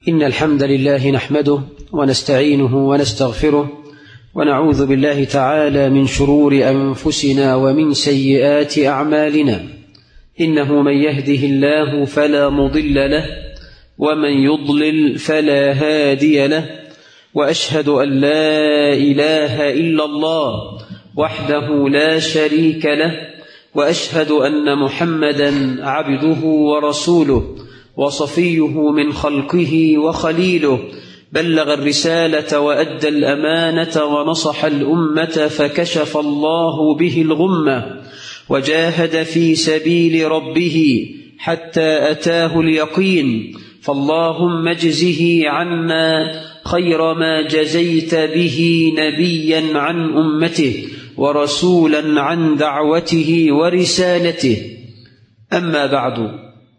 إن الحمد لله نحمده ونستعينه ونستغفره ونعوذ بالله تعالى من شرور أنفسنا ومن سيئات أعمالنا إنه من يهده الله فلا مضل له ومن يضلل فلا هادي له وأشهد أن لا إله إلا الله وحده لا شريك له وأشهد أن محمدا عبده ورسوله وصفيه من خلقه وخليله بلغ الرسالة وأدى الأمانة ونصح الأمة فكشف الله به الغمة وجاهد في سبيل ربه حتى أتاه اليقين فاللهم اجزه عنا خير ما جزيت به نبيا عن أمته ورسولا عن دعوته ورسالته أما بعد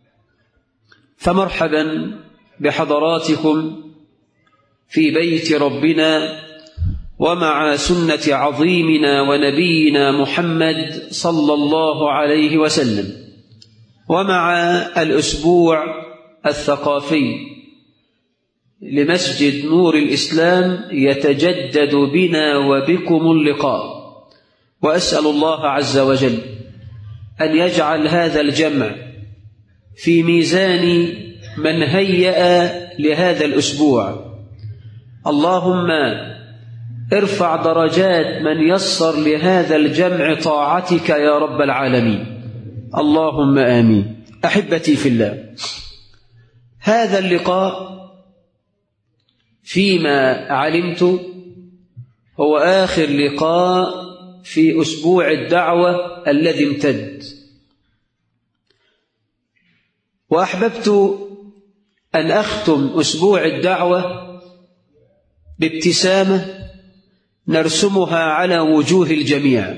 فمرحبا بحضراتكم في بيت ربنا ومع سنة عظيمنا ونبينا محمد صلى الله عليه وسلم ومع الأسبوع الثقافي لمسجد نور الإسلام يتجدد بنا وبكم اللقاء وأسأل الله عز وجل أن يجعل هذا الجمع في ميزان من هيأ لهذا الأسبوع اللهم ارفع درجات من يسر لهذا الجمع طاعتك يا رب العالمين اللهم آمين أحبتي في الله هذا اللقاء فيما علمت هو آخر لقاء في أسبوع الدعوة الذي امتد وأحببت أن أختم أسبوع الدعوة بابتسامة نرسمها على وجوه الجميع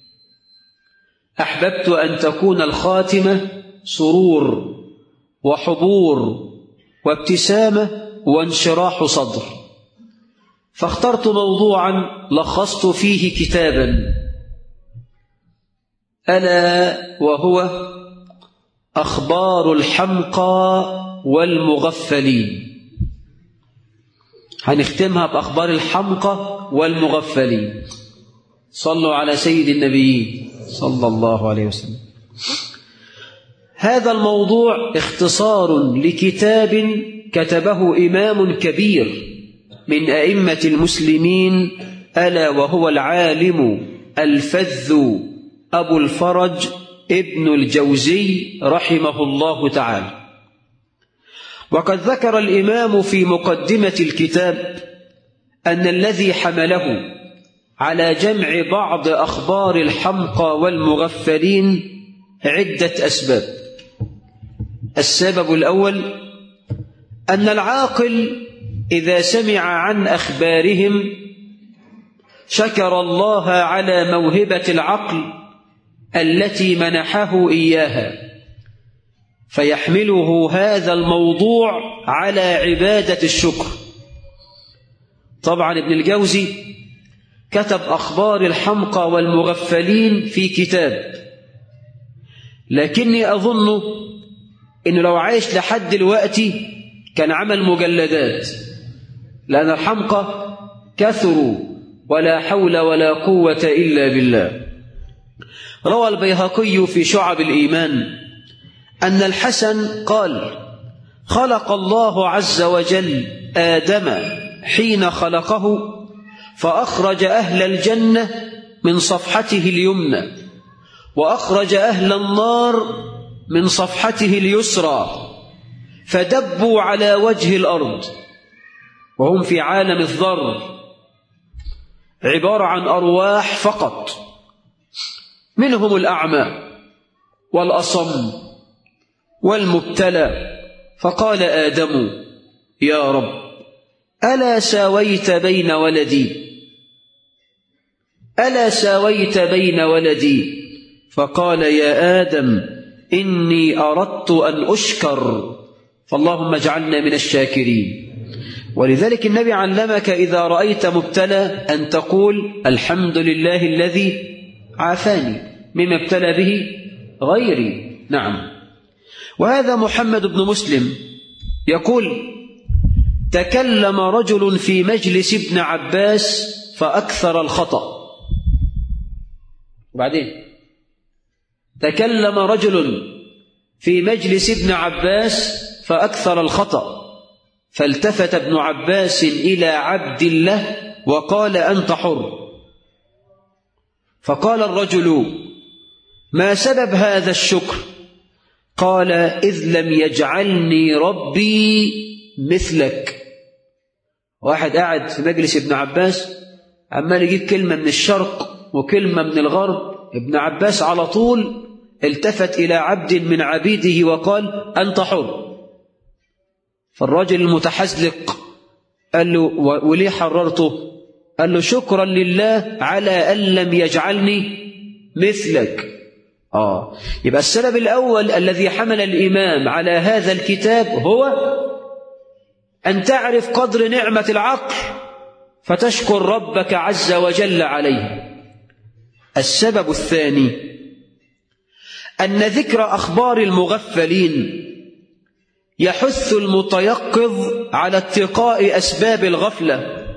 أحببت أن تكون الخاتمة سرور وحضور وابتسامة وانشراح صدر فاخترت موضوعا لخصت فيه كتابا ألا وهو أخبار الحمقى والمغفلين هنختمها بأخبار الحمقى والمغفلين صلوا على سيد النبيين صلى الله عليه وسلم هذا الموضوع اختصار لكتاب كتبه إمام كبير من أئمة المسلمين ألا وهو العالم الفذ أبو الفرج ابن الجوزي رحمه الله تعالى وقد ذكر الإمام في مقدمة الكتاب أن الذي حمله على جمع بعض أخبار الحمقى والمغفلين عدة أسباب السبب الأول أن العاقل إذا سمع عن أخبارهم شكر الله على موهبة العقل التي منحه إياها فيحمله هذا الموضوع على عبادة الشكر طبعا ابن الجوزي كتب أخبار الحمقى والمغفلين في كتاب لكني أظن إنه لو عايش لحد دلوقتي كان عمل مجلدات لأن الحمقى كثروا ولا حول ولا قوة إلا بالله روى البيهقي في شعب الإيمان أن الحسن قال خلق الله عز وجل آدم حين خلقه فأخرج أهل الجنة من صفحته اليمنى وأخرج أهل النار من صفحته اليسرى فدبوا على وجه الأرض وهم في عالم الذر عبارة عن أرواح فقط منهم الأعمى والأصم والمبتلى فقال آدم يا رب ألا ساويت بين ولدي ألا ساويت بين ولدي فقال يا آدم إني أردت أن أشكر فاللهم اجعلنا من الشاكرين ولذلك النبي علمك إذا رأيت مبتلى أن تقول الحمد لله الذي عافاني مما ابتلى به غيري نعم وهذا محمد بن مسلم يقول تكلم رجل في مجلس ابن عباس فأكثر الخطأ وبعدين تكلم رجل في مجلس ابن عباس فأكثر الخطأ فالتفت ابن عباس إلى عبد الله وقال أنت حر فقال الرجل ما سبب هذا الشكر قال إذ لم يجعلني ربي مثلك واحد قاعد في مجلس ابن عباس عمال يجيب كلمة من الشرق وكلمة من الغرب ابن عباس على طول التفت إلى عبد من عبيده وقال أنت حر فالراجل المتحزلق قال له وليه حررته قال له شكرا لله على أن لم يجعلني مثلك آه يبقى السبب الأول الذي حمل الإمام على هذا الكتاب هو أن تعرف قدر نعمة العقل فتشكر ربك عز وجل عليه السبب الثاني أن ذكر أخبار المغفلين يحث المتيقظ على اتقاء أسباب الغفلة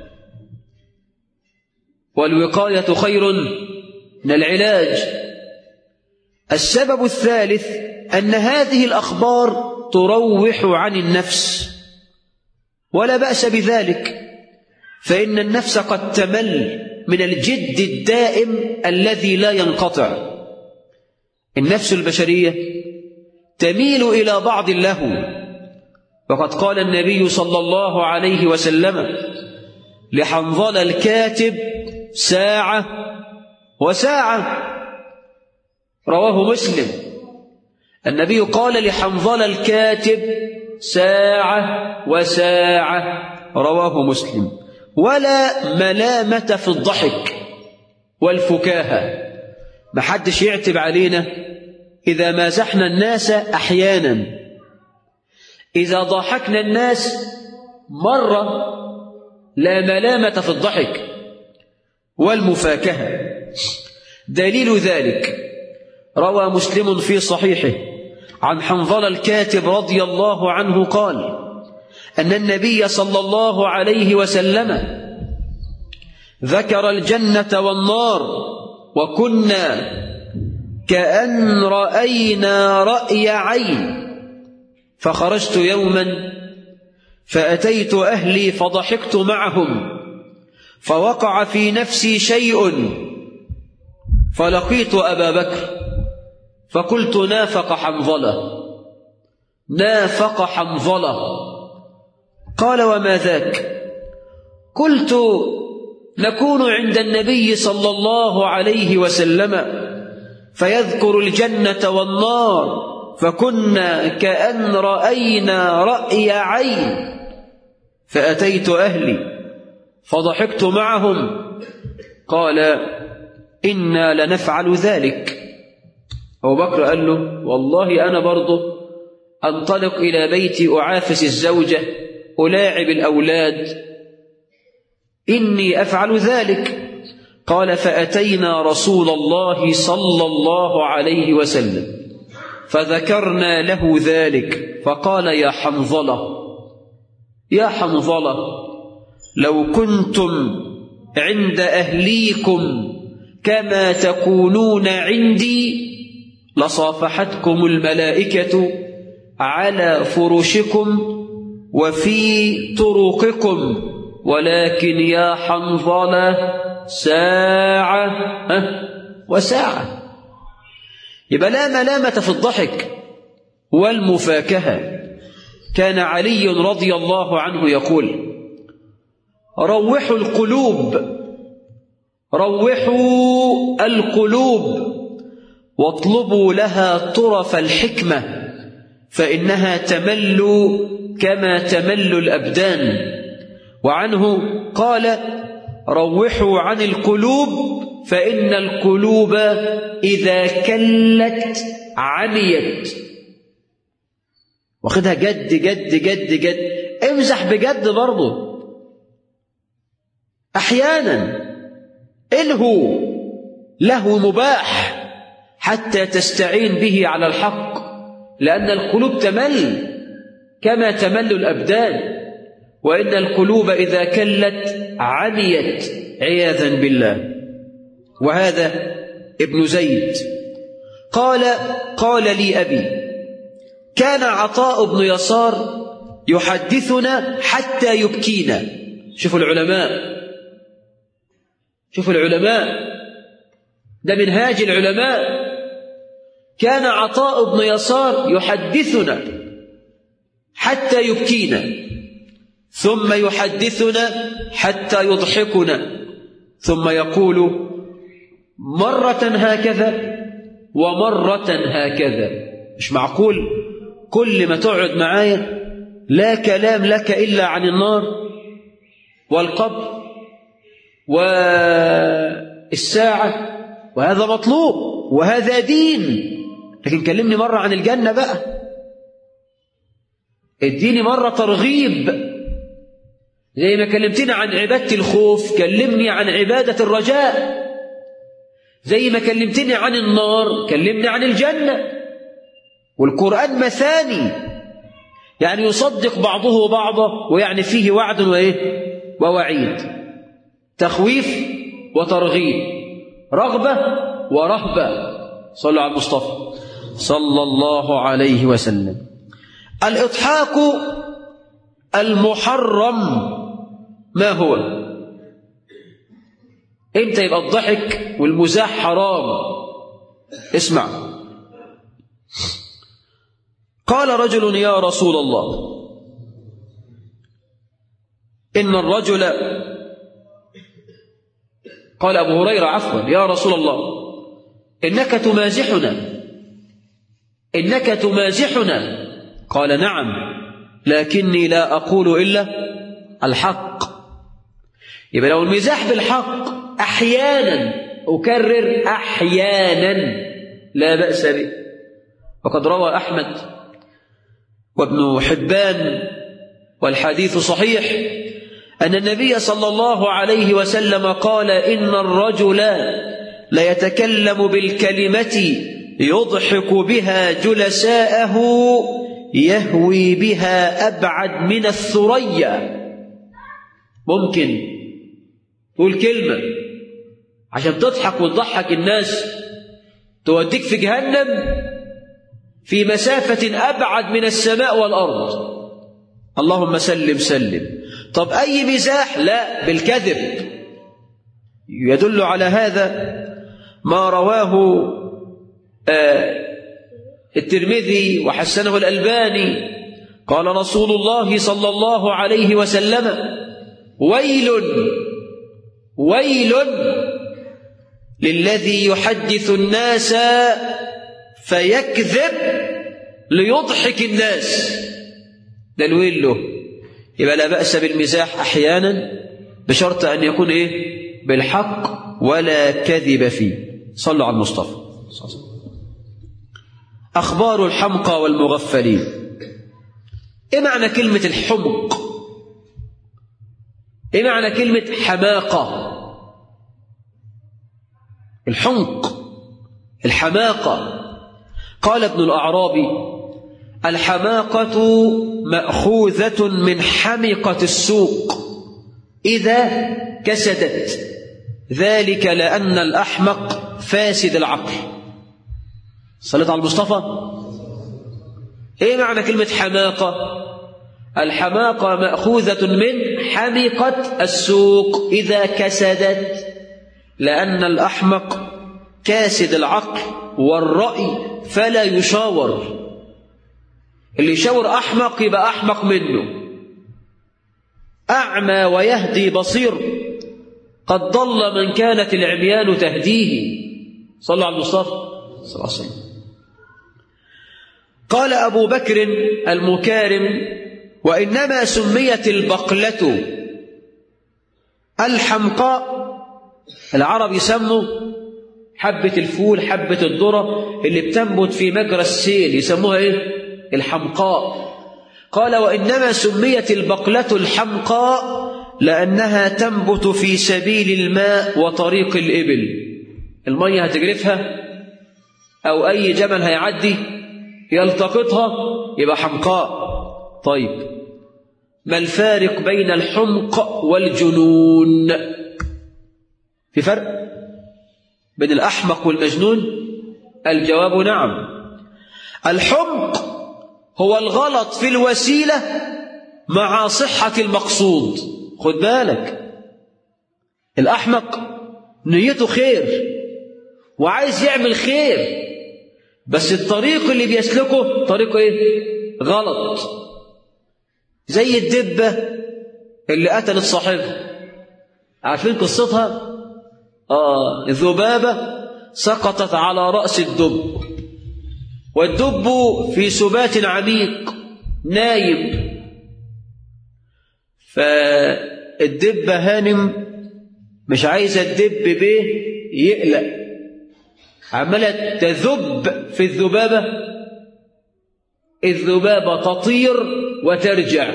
والوقاية خير من العلاج السبب الثالث أن هذه الأخبار تروح عن النفس ولا بأس بذلك فإن النفس قد تمل من الجد الدائم الذي لا ينقطع النفس البشرية تميل إلى بعض اللهو وقد قال النبي صلى الله عليه وسلم لحنظل الكاتب ساعة وساعة رواه مسلم النبي قال لحنظل الكاتب ساعة وساعة رواه مسلم ولا ملامة في الضحك والفكاهة محدش يعتب علينا إذا مازحنا الناس أحيانا إذا ضحكنا الناس مرة لا ملامة في الضحك والمفاكهة دليل ذلك روى مسلم في صحيحه عن حنظل الكاتب رضي الله عنه قال أن النبي صلى الله عليه وسلم ذكر الجنة والنار وكنا كأن رأينا رأي عين فخرجت يوما فأتيت أهلي فضحكت معهم فوقع في نفسي شيء فلقيت أبا بكر فقلت نافق حنظلة نافق حنظلة قال وما ذاك قلت نكون عند النبي صلى الله عليه وسلم فيذكر الجنة والنار فكنا كأن رأينا رأي عين فأتيت أهلي فضحكت معهم قال إنا لنفعل ذلك أبو بكر قال له والله أنا برضه أنطلق إلى بيتي أعافس الزوجة ألاعب الأولاد إني أفعل ذلك قال فأتينا رسول الله صلى الله عليه وسلم فذكرنا له ذلك فقال يا حنظلة يا حنظلة لو كنتم عند أهليكم كما تكونون عندي لصافحتكم الملائكة على فرشكم وفي طرقكم ولكن يا حنظلة ساعة وساعة يبقى لا ملامة في الضحك والمفاكهة كان علي رضي الله عنه يقول روحوا القلوب روحوا القلوب واطلبوا لها طرف الحكمة فإنها تمل كما تمل الأبدان وعنه قال روحوا عن القلوب فإن القلوب إذا كلت عميت واخدها جد جد جد جد امزح بجد برضه أحيانا الهو له مباح حتى تستعين به على الحق لأن القلوب تمل كما تمل الأبدان وإن القلوب إذا كلت عميت عياذا بالله وهذا ابن زيد قال قال لي أبي كان عطاء بن يسار يحدثنا حتى يبكينا شوفوا العلماء شوفوا العلماء ده منهاج العلماء كان عطاء بن يسار يحدثنا حتى يبكينا ثم يحدثنا حتى يضحكنا ثم يقول مرة هكذا ومرة هكذا مش معقول كل ما تقعد معايا لا كلام لك إلا عن النار والقبر والساعة وهذا مطلوب وهذا دين لكن كلمني مرة عن الجنة بقى اديني مرة ترغيب زي ما كلمتني عن عبادة الخوف كلمني عن عبادة الرجاء زي ما كلمتني عن النار كلمني عن الجنة والقرآن مثاني يعني يصدق بعضه بعضا ويعني فيه وعد وإيه ووعيد تخويف وترغيب رغبة ورهبة صلوا على المصطفى صلى الله عليه وسلم الإضحاك المحرم ما هو امتى يبقى الضحك والمزاح حرام اسمع قال رجل يا رسول الله إن الرجل قال أبو هريرة عفوا يا رسول الله إنك تمازحنا إنك تمازحنا قال نعم لكني لا أقول إلا الحق يبقى لو المزاح بالحق أحيانا أكرر أحيانا لا بأس به وقد روى أحمد وابن حبان والحديث صحيح أن النبي صلى الله عليه وسلم قال إن الرجل ليتكلم بالكلمة يضحك بها جلساءه يهوي بها أبعد من الثريا ممكن تقول كلمة عشان تضحك وتضحك الناس توديك في جهنم في مسافة أبعد من السماء والأرض اللهم سلم سلم طب أي مزاح لا بالكذب يدل على هذا ما رواه آه الترمذي وحسنه الألباني قال رسول الله صلى الله عليه وسلم ويل ويل للذي يحدث الناس فيكذب ليضحك الناس ده الويل له يبقى لا بأس بالمزاح أحيانا بشرط أن يكون إيه بالحق ولا كذب فيه صلوا على المصطفى أخبار الحمقى والمغفلين إيه معنى كلمة الحمق إيه معنى كلمة حماقة الحمق الحماقة قال ابن الأعرابي الحماقة مأخوذة من حمقة السوق إذا كسدت ذلك لأن الأحمق فاسد العقل صليت على المصطفى ايه معنى كلمة حماقة الحماقة مأخوذة من حمقة السوق إذا كسدت لأن الأحمق كاسد العقل والرأي فلا يشاور اللي يشاور أحمق يبقى أحمق منه أعمى ويهدي بصير قد ضل من كانت العميان تهديه صلى على المصطفى صلى الله عليه وسلم قال أبو بكر المكارم وإنما سميت البقلة الحمقاء العرب يسموا حبة الفول حبة الذرة اللي بتنبت في مجرى السيل يسموها إيه؟ الحمقاء قال وإنما سميت البقلة الحمقاء لأنها تنبت في سبيل الماء وطريق الإبل المية هتجرفها أو أي جمل هيعدي يلتقطها يبقى حمقاء طيب ما الفارق بين الحمق والجنون في فرق بين الأحمق والمجنون الجواب نعم الحمق هو الغلط في الوسيلة مع صحة المقصود خد بالك الأحمق نيته خير وعايز يعمل خير بس الطريق اللي بيسلكه طريقه ايه غلط زي الدبة اللي قتلت صاحبها عارفين قصتها آه الذبابة سقطت على رأس الدب والدب في سبات عميق نايم فالدب هانم مش عايزة الدب بيه يقلق عمالة تذب في الذبابة الذبابة تطير وترجع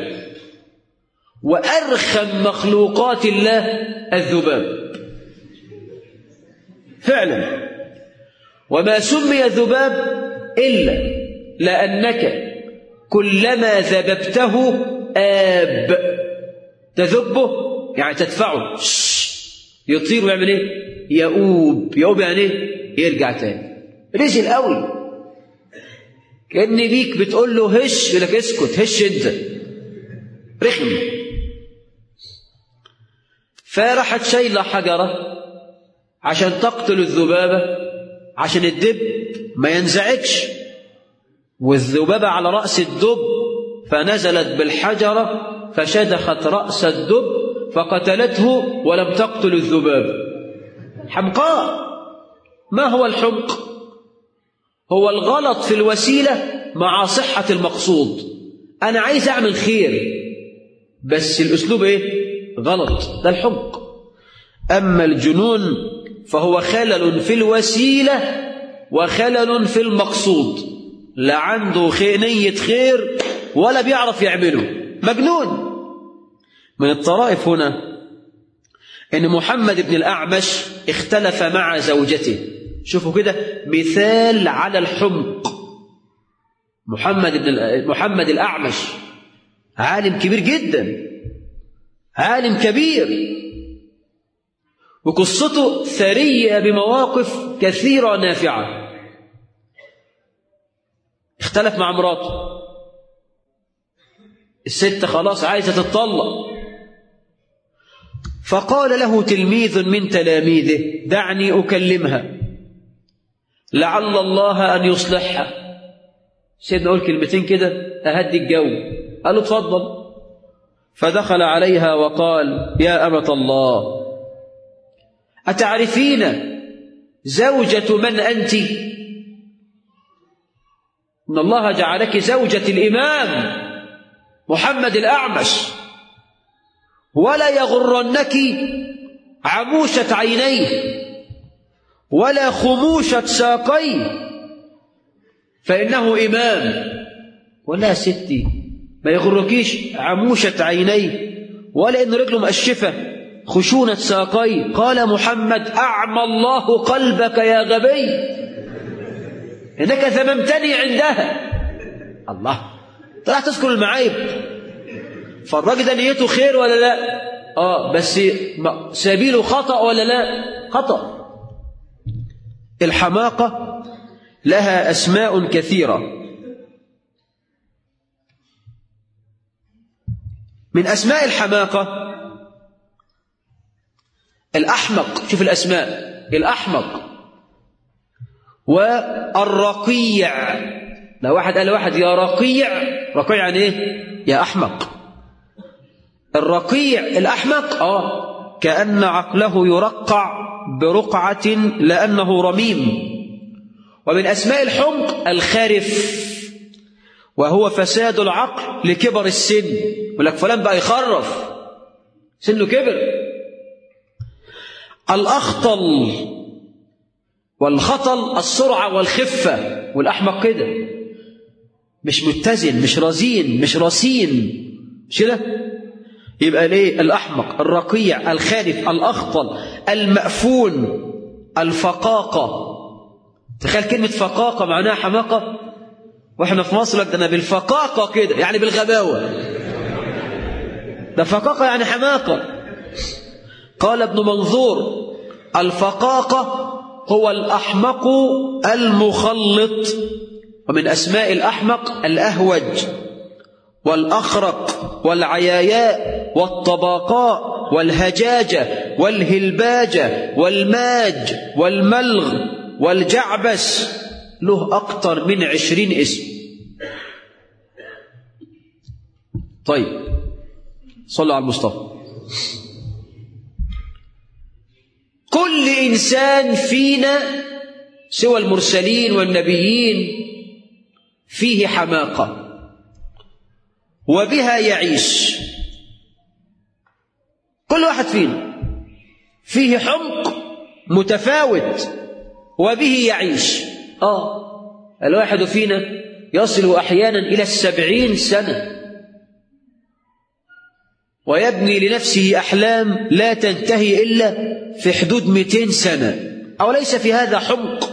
وأرخم مخلوقات الله الذباب فعلا وما سمي الذباب إلا لأنك كلما ذببته آب تذبه يعني تدفعه يطير ويعمل ايه يؤوب يؤوب يعني ايه يرجع تاني رزل قوي كأن بيك بتقول له هش يقول لك اسكت هش انت رخم فراحت شايله حجره عشان تقتل الذبابه عشان الدب ما ينزعجش والذبابه على راس الدب فنزلت بالحجره فشدخت راس الدب فقتلته ولم تقتل الذباب حمقاء ما هو الحمق هو الغلط في الوسيله مع صحه المقصود انا عايز اعمل خير بس الاسلوب ايه غلط ده الحمق اما الجنون فهو خلل في الوسيله وخلل في المقصود لا عنده خي- نيه خير ولا بيعرف يعمله مجنون من الطرائف هنا ان محمد بن الاعمش اختلف مع زوجته شوفوا كده مثال على الحمق محمد بن ال- محمد الاعمش عالم كبير جدا عالم كبير وقصته ثريه بمواقف كثيره نافعه اختلف مع مراته الست خلاص عايزه تتطلق فقال له تلميذ من تلاميذه دعني اكلمها لعل الله ان يصلحها سيدنا قول كلمتين كده اهدي الجو قال له اتفضل فدخل عليها وقال يا امه الله اتعرفين زوجه من انت ان الله جعلك زوجه الامام محمد الاعمش ولا يغرنك عموشه عينيه ولا خموشه ساقيه فانه امام ولا ستي ما يغركيش عموشه عينيه ولا ان رجله مقشفه خشونه ساقيه قال محمد اعمى الله قلبك يا غبي انك ذممتني عندها الله طلع تذكر المعايب فالراجل ده نيته خير ولا لا اه بس ما- سبيله خطا ولا لا خطا الحماقه لها اسماء كثيره من اسماء الحماقه الاحمق شوف الاسماء الاحمق والرقيع لو واحد قال لواحد يا رقيع رقيع يعني ايه يا احمق الرقيع الاحمق اه كان عقله يرقع برقعه لانه رميم ومن اسماء الحمق الخارف وهو فساد العقل لكبر السن يقول لك فلان بقى يخرف سنه كبر الأخطل والخطل السرعة والخفة والأحمق كده مش متزن مش رزين مش رصين مش كده يبقى ليه الأحمق الرقيع الخارف الأخطل المأفون الفقاقة تخيل كلمة فقاقة معناها حماقة واحنا في مصر لك ده انا بالفقاقة كده يعني بالغباوة ده فقاقة يعني حماقة قال ابن منظور الفقاقة هو الأحمق المخلط ومن أسماء الأحمق الأهوج والأخرق والعياياء والطباقاء والهجاجة والهلباجة والماج والملغ والجعبس له أكثر من عشرين اسم طيب صلوا على المصطفى كل إنسان فينا سوى المرسلين والنبيين فيه حماقة وبها يعيش كل واحد فينا فيه حمق متفاوت وبه يعيش آه الواحد فينا يصل أحيانا إلى السبعين سنة ويبني لنفسه أحلام لا تنتهي إلا في حدود 200 سنة أو ليس في هذا حمق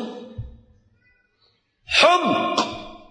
حمق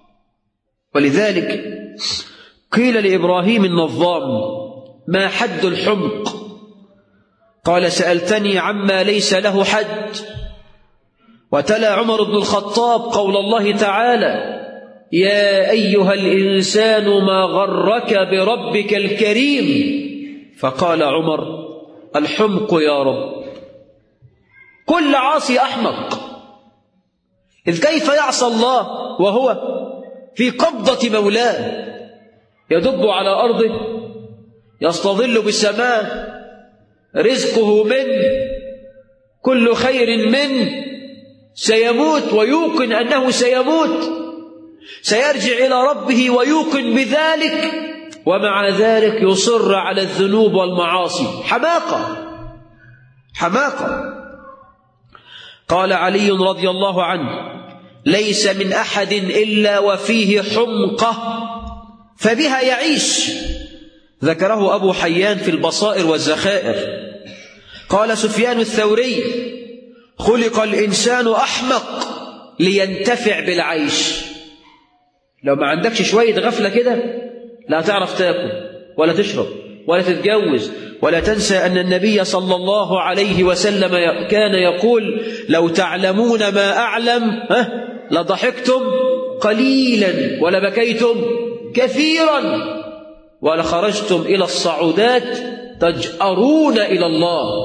ولذلك قيل لإبراهيم النظام ما حد الحمق قال سألتني عما ليس له حد وتلا عمر بن الخطاب قول الله تعالى يا أيها الإنسان ما غرك بربك الكريم فقال عمر الحمق يا رب كل عاصي أحمق إذ كيف يعصى الله وهو في قبضة مولاه يدب على أرضه يستظل بالسماء رزقه منه كل خير منه سيموت ويوقن أنه سيموت سيرجع إلى ربه ويوقن بذلك ومع ذلك يصر على الذنوب والمعاصي حماقة حماقة قال علي رضي الله عنه ليس من أحد إلا وفيه حمقة فبها يعيش ذكره أبو حيان في البصائر والزخائر قال سفيان الثوري خلق الإنسان أحمق لينتفع بالعيش لو ما عندكش شوية غفلة كده لا تعرف تاكل ولا تشرب ولا تتجوز ولا تنسى أن النبي صلى الله عليه وسلم كان يقول لو تعلمون ما أعلم ها لضحكتم قليلا ولبكيتم كثيرا ولخرجتم إلى الصعودات تجأرون إلى الله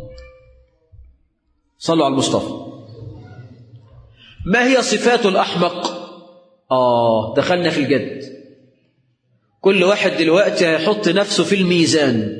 صلوا على المصطفى ما هي صفات الأحمق آه دخلنا في الجد كل واحد دلوقتي هيحط نفسه في الميزان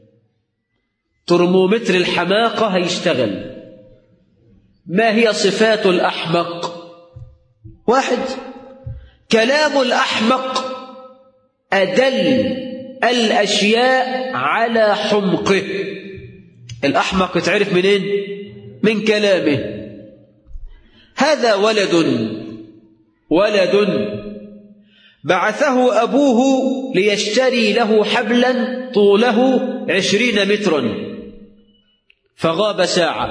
ترمومتر الحماقة هيشتغل ما هي صفات الأحمق واحد كلام الأحمق أدل الأشياء على حمقه الأحمق يتعرف منين من كلامه هذا ولد ولد بعثه أبوه ليشتري له حبلا طوله عشرين مترا فغاب ساعة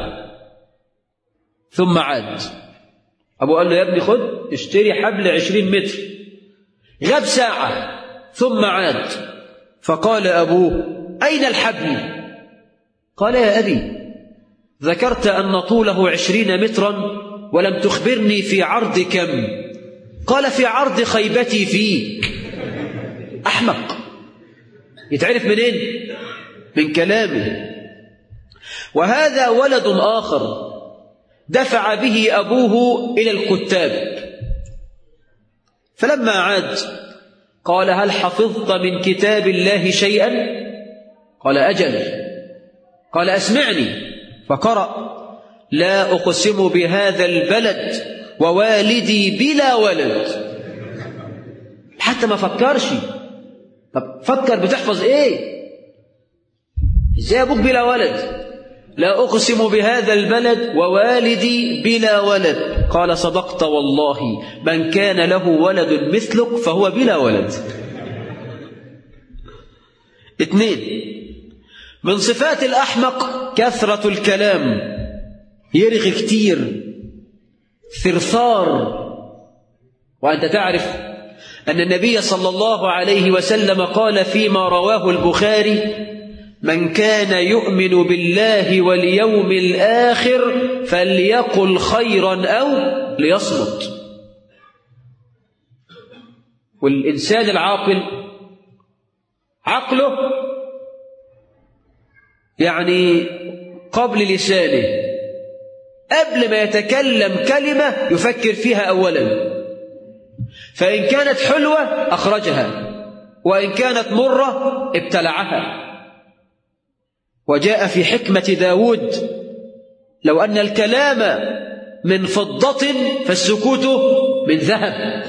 ثم عاد أبو قال له يا ابني خد اشتري حبل عشرين متر غاب ساعة ثم عاد فقال أبوه أين الحبل قال يا أبي ذكرت أن طوله عشرين مترا ولم تخبرني في عرض كم قال في عرض خيبتي فيك أحمق يتعرف منين من كلامه وهذا ولد آخر دفع به أبوه إلى الكتاب فلما عاد قال هل حفظت من كتاب الله شيئا قال أجل قال أسمعني فقرأ لا أقسم بهذا البلد ووالدي بلا ولد حتى ما فكرش طب فكر بتحفظ ايه ازاي ابوك بلا ولد لا اقسم بهذا البلد ووالدي بلا ولد قال صدقت والله من كان له ولد مثلك فهو بلا ولد اثنين من صفات الاحمق كثره الكلام يرغي كتير ثرثار وأنت تعرف أن النبي صلى الله عليه وسلم قال فيما رواه البخاري من كان يؤمن بالله واليوم الآخر فليقل خيرا أو ليصمت والإنسان العاقل عقله يعني قبل لسانه قبل ما يتكلم كلمة يفكر فيها أولا فإن كانت حلوة أخرجها وإن كانت مرة ابتلعها وجاء في حكمة داود لو أن الكلام من فضة فالسكوت من ذهب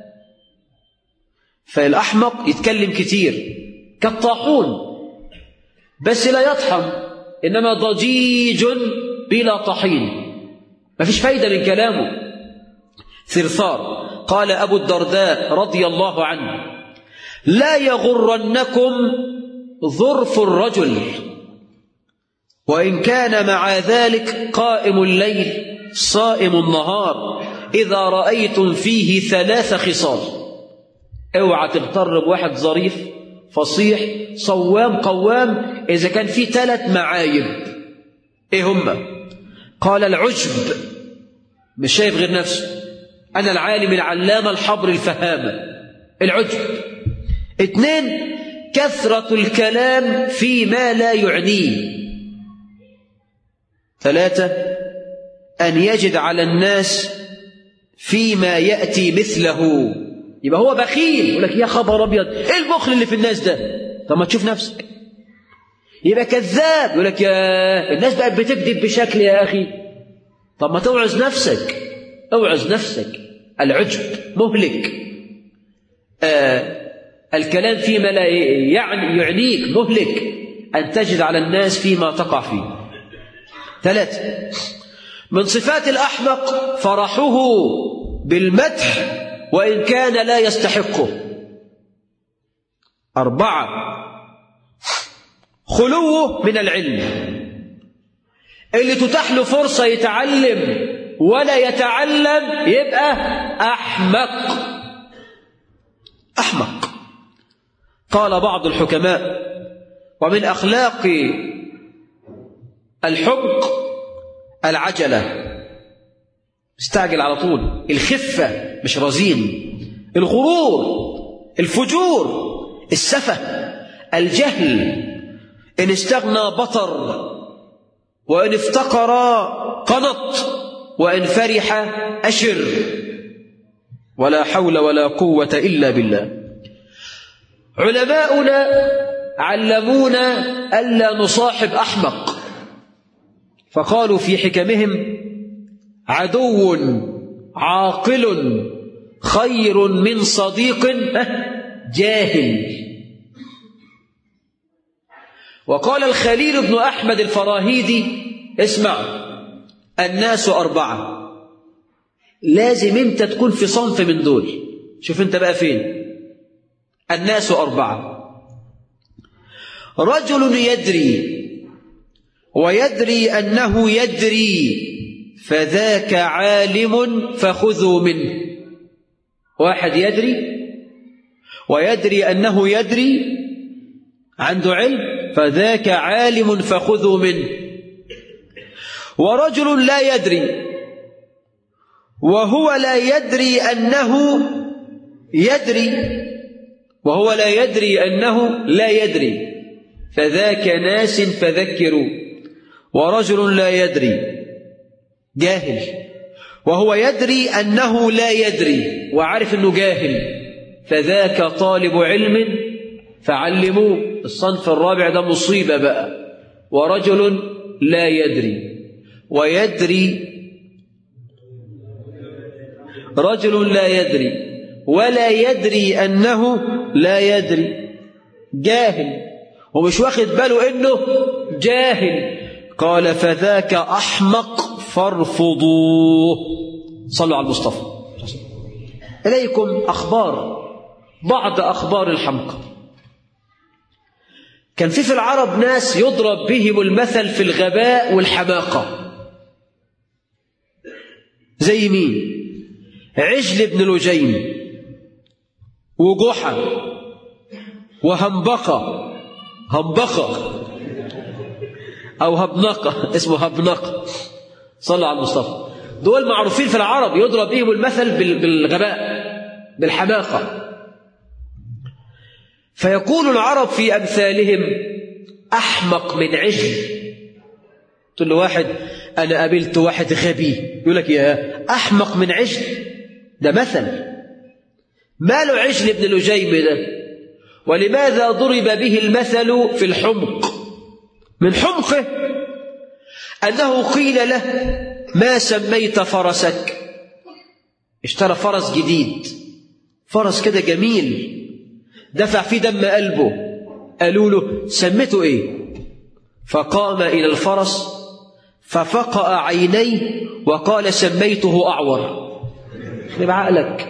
فالأحمق يتكلم كتير كالطاحون بس لا يطحن إنما ضجيج بلا طحين ما فيش فايدة من كلامه ثرثار قال أبو الدرداء رضي الله عنه لا يغرنكم ظرف الرجل وإن كان مع ذلك قائم الليل صائم النهار إذا رأيتم فيه ثلاث خصال اوعى تغتر بواحد ظريف فصيح صوام قوام إذا كان فيه ثلاث معايب إيه هما قال العجب مش شايف غير نفسه أنا العالم العلامة الحبر الفهامة العجب اثنين كثرة الكلام فيما لا يعنيه ثلاثة أن يجد على الناس فيما يأتي مثله يبقى هو بخيل يقول لك يا خبر أبيض إيه البخل اللي في الناس ده طب ما تشوف نفسك يبقى كذاب يقول لك يا الناس بقت بتكذب بشكل يا أخي طب ما توعظ نفسك اوعظ نفسك العجب مهلك آه الكلام فيما لا يعني يعنيك مهلك أن تجد على الناس فيما تقع فيه ثلاثة من صفات الأحمق فرحه بالمدح وإن كان لا يستحقه أربعة خلوه من العلم اللي تتاح له فرصة يتعلم ولا يتعلم يبقى أحمق أحمق قال بعض الحكماء ومن أخلاق الحمق العجلة استعجل على طول الخفة مش رزين الغرور الفجور السفة الجهل إن استغنى بطر وإن افتقر قنط وإن فرح أشر ولا حول ولا قوة إلا بالله علماؤنا علمونا ألا نصاحب أحمق فقالوا في حكمهم عدو عاقل خير من صديق جاهل وقال الخليل بن أحمد الفراهيدي اسمع الناس أربعة لازم انت تكون في صنف من دول شوف انت بقى فين الناس أربعة رجل يدري ويدري أنه يدري فذاك عالم فخذوا منه واحد يدري ويدري أنه يدري عنده علم فذاك عالم فخذوا منه ورجل لا يدري وهو لا يدري أنه يدري وهو لا يدري أنه لا يدري فذاك ناس فذكروا ورجل لا يدري جاهل وهو يدري أنه لا يدري وعارف أنه جاهل فذاك طالب علم فعلموه الصنف الرابع ده مصيبة بقى ورجل لا يدري ويدري رجل لا يدري ولا يدري أنه لا يدري جاهل ومش واخد باله أنه جاهل قال فذاك أحمق فارفضوه صلوا على المصطفى إليكم أخبار بعض أخبار الحمقى كان في في العرب ناس يضرب بهم المثل في الغباء والحماقة زي مين عجل بن لجين وجحا وهنبقة هنبقة أو هبنقة اسمه هبنقة صلى على المصطفى دول معروفين في العرب يضرب بهم المثل بالغباء بالحماقة فيقول العرب في أمثالهم أحمق من عجل تقول له واحد أنا قابلت واحد غبي يقول لك يا أحمق من عجل ده مثل ماله عجل ابن لجيم ده ولماذا ضرب به المثل في الحمق من حمقه أنه قيل له ما سميت فرسك اشترى فرس جديد فرس كده جميل دفع فيه دم قلبه قالوا له سميته ايه فقام إلى الفرس ففقأ عينيه وقال سميته أعور خلي بعقلك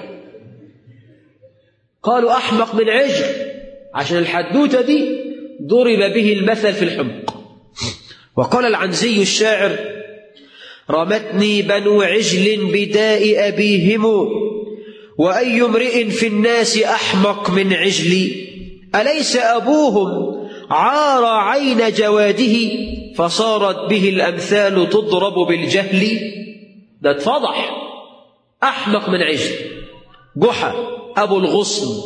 قالوا أحمق من عجل عشان الحدوتة دي ضرب به المثل في الحمق وقال العنزي الشاعر رمتني بنو عجل بداء أبيهم وأي امرئ في الناس أحمق من عجلي أليس أبوهم عار عين جواده فصارت به الأمثال تضرب بالجهل ده اتفضح أحمق من عجل جحا أبو الغصن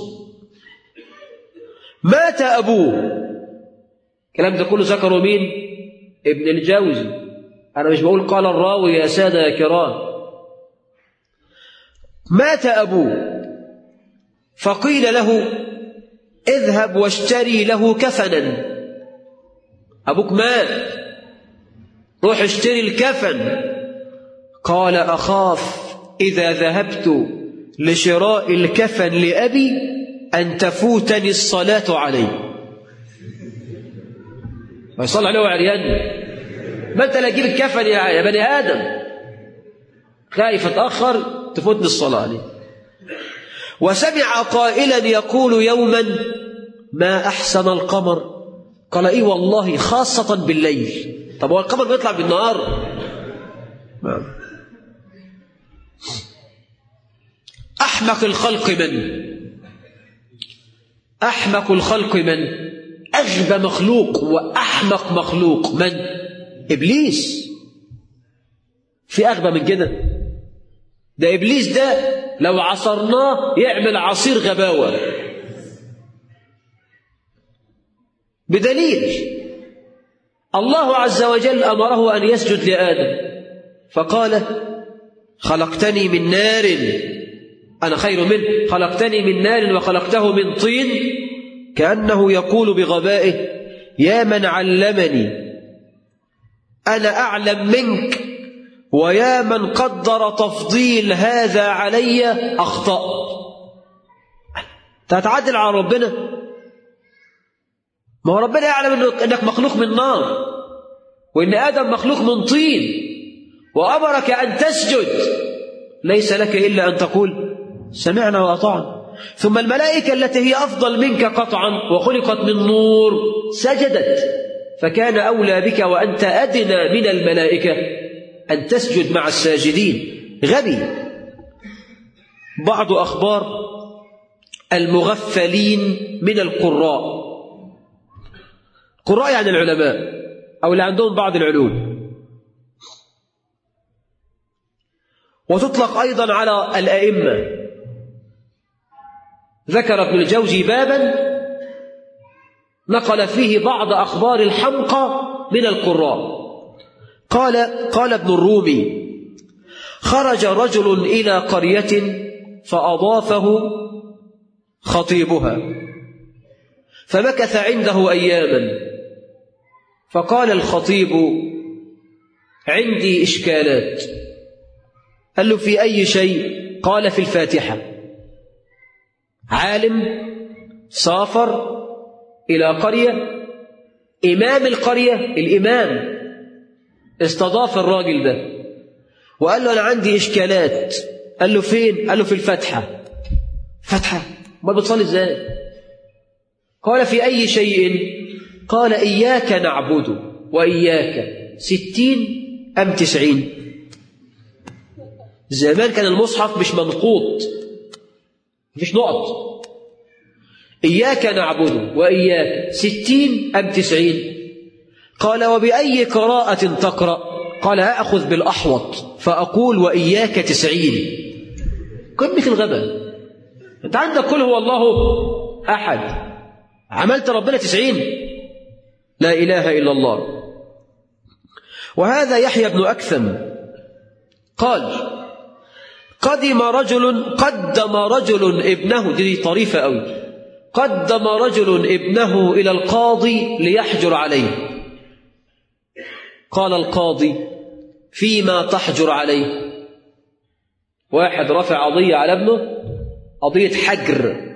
مات أبوه الكلام ده كله ذكره مين ابن الجوزي أنا مش بقول قال الراوي يا سادة يا كرام مات أبوه فقيل له اذهب واشتري له كفنا أبوك مات روح اشتري الكفن قال أخاف إذا ذهبت لشراء الكفن لأبي أن تفوتني الصلاة عليه ما يصلي عليه عريان ما أنت لا تجيب الكفن يا بني آدم خايف اتأخر تفوتني الصلاة عليه وسمع قائلا يقول يوما ما أحسن القمر قال إيه والله خاصة بالليل طب هو القمر بيطلع بالنهار أحمق الخلق من أحمق الخلق من أغبى مخلوق وأحمق مخلوق من إبليس في أغبى من كده ده إبليس ده لو عصرناه يعمل عصير غباوة بدليل الله عز وجل أمره أن يسجد لآدم فقال خلقتني من نار أنا خير منه خلقتني من نار وخلقته من طين كأنه يقول بغبائه يا من علمني أنا أعلم منك ويا من قدر تفضيل هذا علي أخطأ تتعدل على ربنا ما هو ربنا يعلم أنك مخلوق من نار وإن آدم مخلوق من طين وأمرك أن تسجد ليس لك إلا أن تقول سمعنا وأطعنا ثم الملائكة التي هي أفضل منك قطعا وخلقت من نور سجدت فكان أولى بك وأنت أدنى من الملائكة أن تسجد مع الساجدين غبي بعض أخبار المغفلين من القراء قراء يعني العلماء أو اللي عندهم بعض العلوم وتطلق أيضا على الأئمة ذكر ابن الجوزي بابا نقل فيه بعض أخبار الحمقى من القراء قال قال ابن الرومي خرج رجل إلى قرية فأضافه خطيبها فمكث عنده أياما فقال الخطيب عندي إشكالات قال له في أي شيء قال في الفاتحة عالم سافر إلى قرية إمام القرية الإمام استضاف الراجل ده وقال له أنا عندي إشكالات قال له فين؟ قال له في الفتحة فتحة ما بتصلي إزاي؟ قال في أي شيء؟ قال إياك نعبد وإياك ستين أم تسعين زمان كان المصحف مش منقوط مفيش نقط إياك نعبد وإياك ستين أم تسعين قال وبأي قراءة تقرأ قال أخذ بالأحوط فأقول وإياك تسعين كمك الغباء أنت عندك كل هو الله أحد عملت ربنا تسعين لا إله إلا الله وهذا يحيى بن أكثم قال قدم رجل قدم رجل ابنه دي طريفة أوي قدم رجل ابنه إلى القاضي ليحجر عليه قال القاضي فيما تحجر عليه واحد رفع قضية على ابنه قضية حجر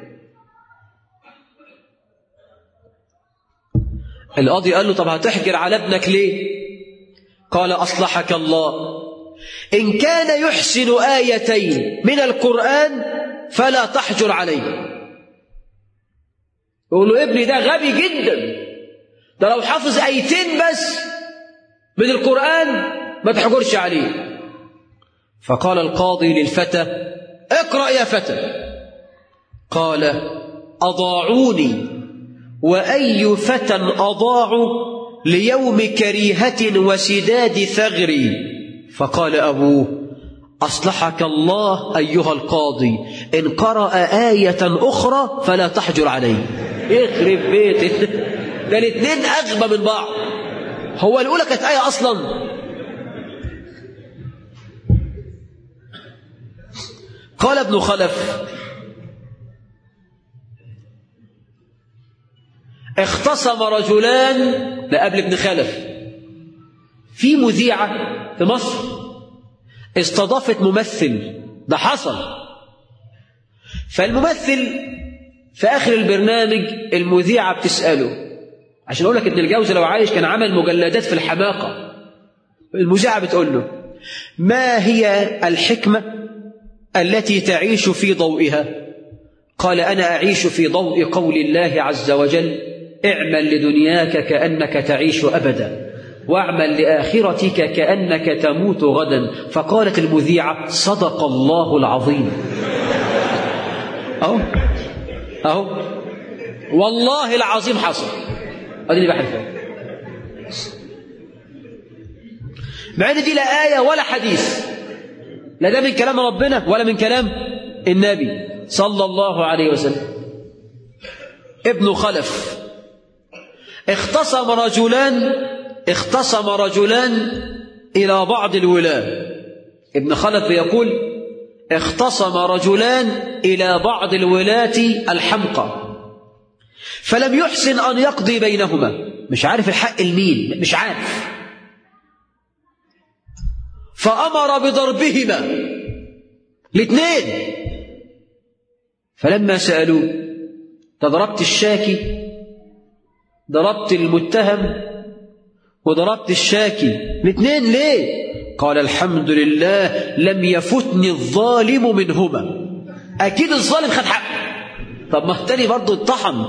القاضي قال له طب هتحجر على ابنك ليه قال أصلحك الله إن كان يحسن آيتين من القرآن فلا تحجر عليه يقول له ابني ده غبي جدا ده لو حافظ آيتين بس من القرآن ما تحجرش عليه فقال القاضي للفتى اقرأ يا فتى قال أضاعوني وأي فتى أضاعوا ليوم كريهة وسداد ثغري فقال أبوه أصلحك الله أيها القاضي إن قرأ آية أخرى فلا تحجر عليه يخرب بيته ده الاثنين أغبى من بعض هو الأولى كانت آية أصلا قال ابن خلف اختصم رجلان ده قبل ابن خلف في مذيعة في مصر استضافت ممثل ده حصل فالممثل في آخر البرنامج المذيعة بتسأله عشان أقول لك ابن الجوزي لو عايش كان عمل مجلدات في الحماقة المذيعة بتقول له ما هي الحكمة التي تعيش في ضوئها قال أنا أعيش في ضوء قول الله عز وجل اعمل لدنياك كأنك تعيش أبدا واعمل لآخرتك كأنك تموت غدا فقالت المذيعة صدق الله العظيم أهو أهو والله العظيم حصل أديني بحث مع ان دي لا آية ولا حديث لا ده من كلام ربنا ولا من كلام النبي صلى الله عليه وسلم ابن خلف اختصم رجلان اختصم رجلان إلى بعض الولاة ابن خلف يقول اختصم رجلان إلى بعض الولاة الحمقى فلم يحسن أن يقضي بينهما مش عارف الحق المين مش عارف فأمر بضربهما الاثنين فلما سألوه تضربت الشاكي ضربت المتهم وضربت الشاكي الاثنين ليه قال الحمد لله لم يفتني الظالم منهما أكيد الظالم خد حقه طب ما التاني برضه اتطحن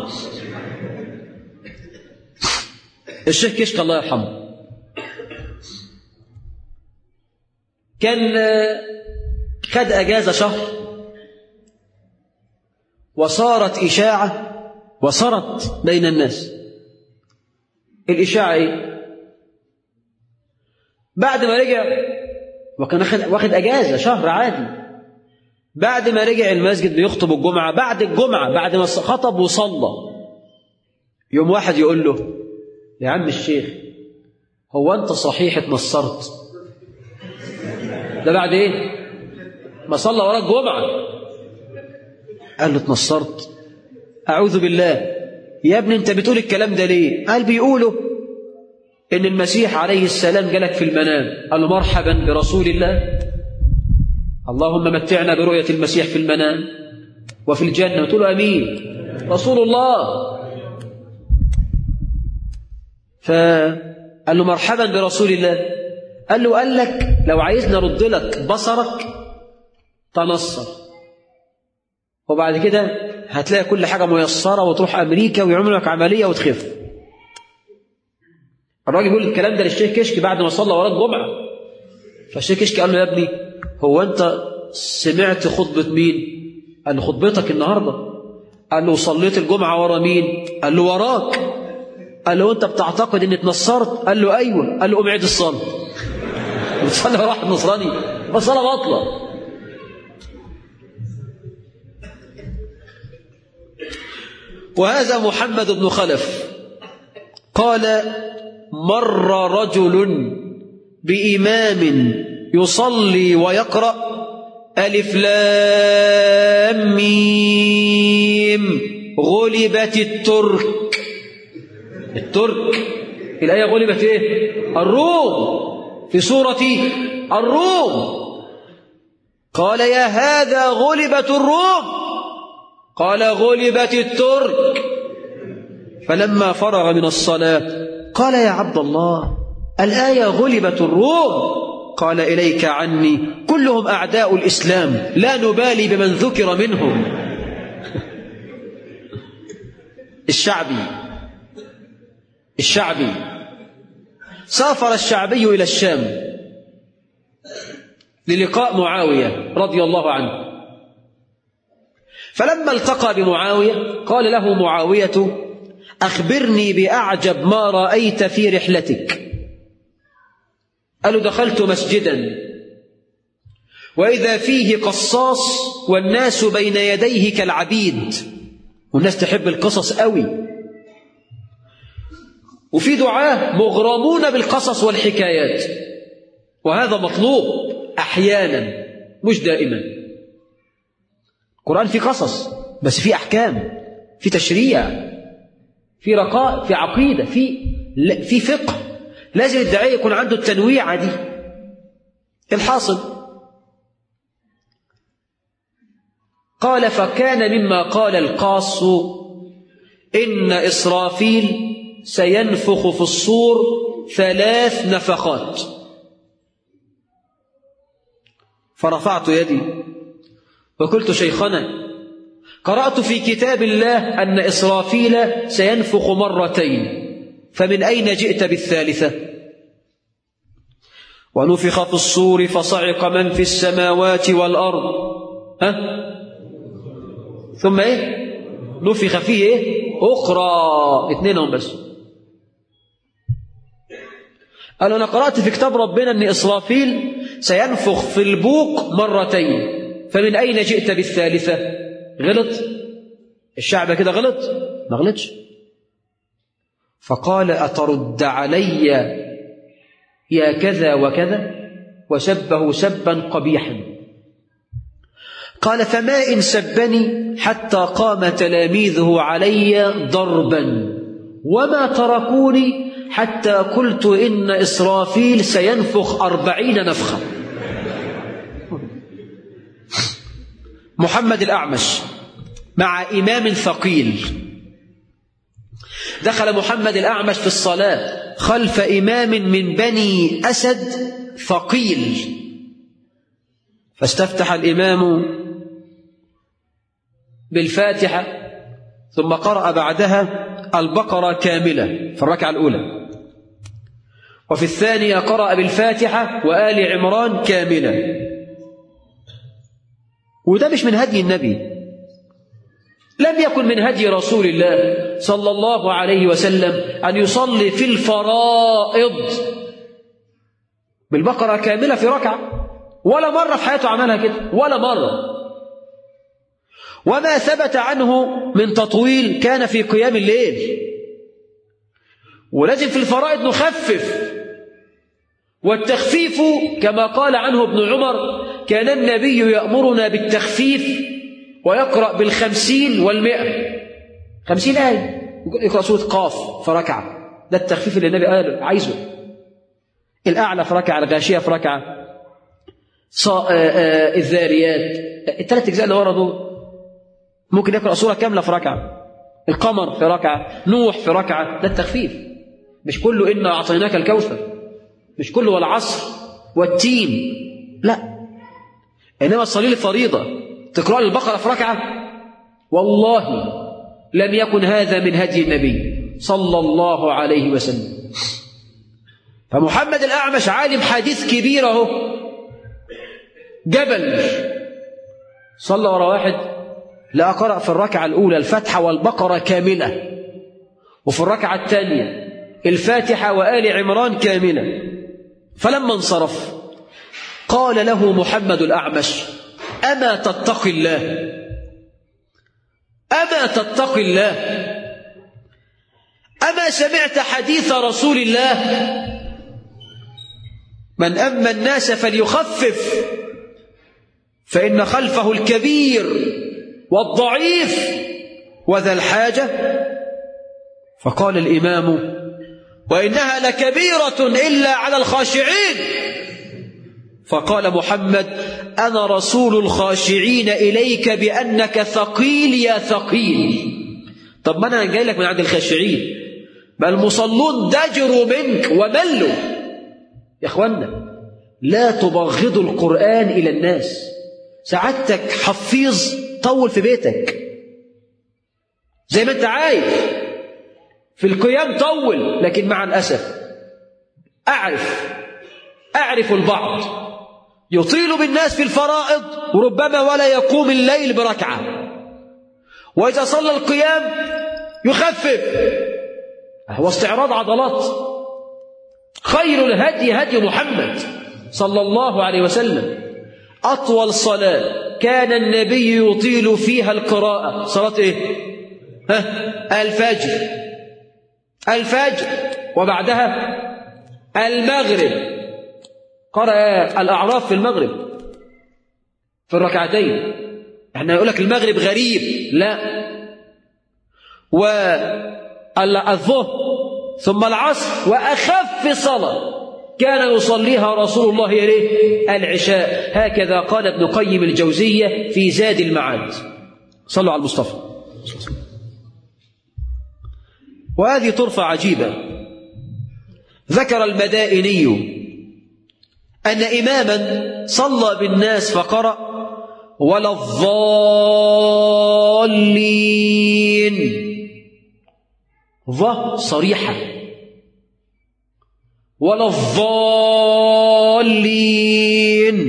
الشيخ كشك الله يرحمه كان خد أجازة شهر وصارت إشاعة وصارت بين الناس الإشاعة إيه؟ بعد ما رجع وكان واخد واخد أجازة شهر عادي بعد ما رجع المسجد بيخطب الجمعة بعد الجمعة بعد ما خطب وصلى يوم واحد يقول له يا عم الشيخ هو أنت صحيح اتنصرت ده بعد إيه ما صلى وراك جمعة قال له اتنصرت أعوذ بالله يا ابني أنت بتقول الكلام ده ليه قال بيقولوا إن المسيح عليه السلام جالك في المنام قال له مرحبا برسول الله اللهم متعنا برؤية المسيح في المنام وفي الجنة قلت له أمين رسول الله فقال له مرحبا برسول الله قال له قال لك لو عايزني ارد لك بصرك تنصر وبعد كده هتلاقي كل حاجة ميسرة وتروح أمريكا ويعملوا لك عملية وتخف الراجل بيقول الكلام ده للشيخ كشك بعد ما صلى وراه الجمعة فالشيخ كشك قال له يا ابني هو أنت سمعت خطبة مين؟ قال له خطبتك النهاردة قال له صليت الجمعة ورا مين قال له وراك قال له انت بتعتقد اني اتنصرت قال له ايوه قال له قوم عيد الصلاه بتصلي ورا واحد نصراني بس صلاه باطله وهذا محمد بن خلف قال مر رجل بإمام يصلي ويقرأ ألف لام ميم غلبت الترك الترك الآية غلبت إيه؟ الروم في سورة الروم قال يا هذا غلبت الروم قال غلبت الترك فلما فرغ من الصلاة قال يا عبد الله الآية غلبت الروم قال إليك عني كلهم أعداء الإسلام لا نبالي بمن ذكر منهم الشعبي الشعبي سافر الشعبي إلى الشام للقاء معاوية رضي الله عنه فلما التقى بمعاوية قال له معاوية أخبرني بأعجب ما رأيت في رحلتك قالوا دخلت مسجدا وإذا فيه قصاص والناس بين يديه كالعبيد والناس تحب القصص قوي وفي دعاه مغرمون بالقصص والحكايات وهذا مطلوب أحيانا مش دائما القرآن فيه قصص بس فيه أحكام في تشريع في رقاء في عقيدة في في فقه لازم الداعية يكون عنده التنويعة دي الحاصل قال فكان مما قال القاص إن إسرافيل سينفخ في الصور ثلاث نفخات فرفعت يدي وقلت شيخنا قرأت في كتاب الله أن إسرافيل سينفخ مرتين فمن أين جئت بالثالثة ونفخ في الصور فصعق من في السماوات والأرض ها ثم إيه نفخ فيه إيه أخرى اثنينهم بس قالوا أنا قرأت في كتاب ربنا أن إسرافيل سينفخ في البوق مرتين فمن أين جئت بالثالثة غلط الشعب كده غلط ما غلطش فقال أترد علي يا كذا وكذا وسبه سبا قبيحا قال فما إن سبني حتى قام تلاميذه علي ضربا وما تركوني حتى قلت إن إسرافيل سينفخ أربعين نفخة محمد الأعمش مع إمام ثقيل دخل محمد الأعمش في الصلاة خلف إمام من بني أسد ثقيل فاستفتح الإمام بالفاتحة ثم قرأ بعدها البقرة كاملة في الركعة الأولى وفي الثانية قرأ بالفاتحة وآل عمران كاملة وده مش من هدي النبي لم يكن من هدي رسول الله صلى الله عليه وسلم أن يصلي في الفرائض بالبقرة كاملة في ركعة ولا مرة في حياته عملها كده ولا مرة وما ثبت عنه من تطويل كان في قيام الليل ولازم في الفرائض نخفف والتخفيف كما قال عنه ابن عمر كان النبي يأمرنا بالتخفيف ويقرأ بالخمسين والمئة خمسين آية يقرأ سورة قاف في ركعة ده التخفيف اللي النبي قال عايزه الأعلى في ركعة الغاشية في ركعة صا... الذاريات الثلاث أجزاء اللي ورا دول ممكن يقرأ سورة كاملة في ركعة القمر في ركعة نوح في ركعة ده التخفيف مش كله إنا أعطيناك الكوثر مش كله والعصر والتين لا إنما الصليل الفريضة تقرأ البقرة في ركعة والله لم يكن هذا من هدي النبي صلى الله عليه وسلم فمحمد الأعمش عالم حديث كبير اهو جبل صلى ورا واحد لا قرأ في الركعة الأولى الفتحة والبقرة كاملة وفي الركعة الثانية الفاتحة وآل عمران كاملة فلما انصرف قال له محمد الأعمش أما تتقي الله أما تتقي الله أما سمعت حديث رسول الله من أما الناس فليخفف فإن خلفه الكبير والضعيف وذا الحاجة فقال الإمام وإنها لكبيرة إلا على الخاشعين فقال محمد أنا رسول الخاشعين إليك بأنك ثقيل يا ثقيل طب ما أنا جاي لك من عند الخاشعين بل المصلون دجروا منك وملوا يا إخوانا لا تبغضوا القرآن إلى الناس سعادتك حفيظ طول في بيتك زي ما انت عايز في القيام طول لكن مع الأسف أعرف أعرف البعض يطيل بالناس في الفرائض وربما ولا يقوم الليل بركعة وإذا صلى القيام يخفف هو استعراض عضلات خير الهدي هدي محمد صلى الله عليه وسلم أطول صلاة كان النبي يطيل فيها القراءة صلاة إيه؟ ها؟ الفجر الفجر وبعدها المغرب قرأ الأعراف في المغرب في الركعتين احنا نقول لك المغرب غريب لا والظهر ثم العصر وأخف صلاة كان يصليها رسول الله إليه العشاء هكذا قال ابن قيم الجوزية في زاد المعاد صلوا على المصطفى وهذه طرفة عجيبة ذكر المدائني أن إماما صلى بالناس فقرأ ولا الضالين ظه صريحة ولا الضالين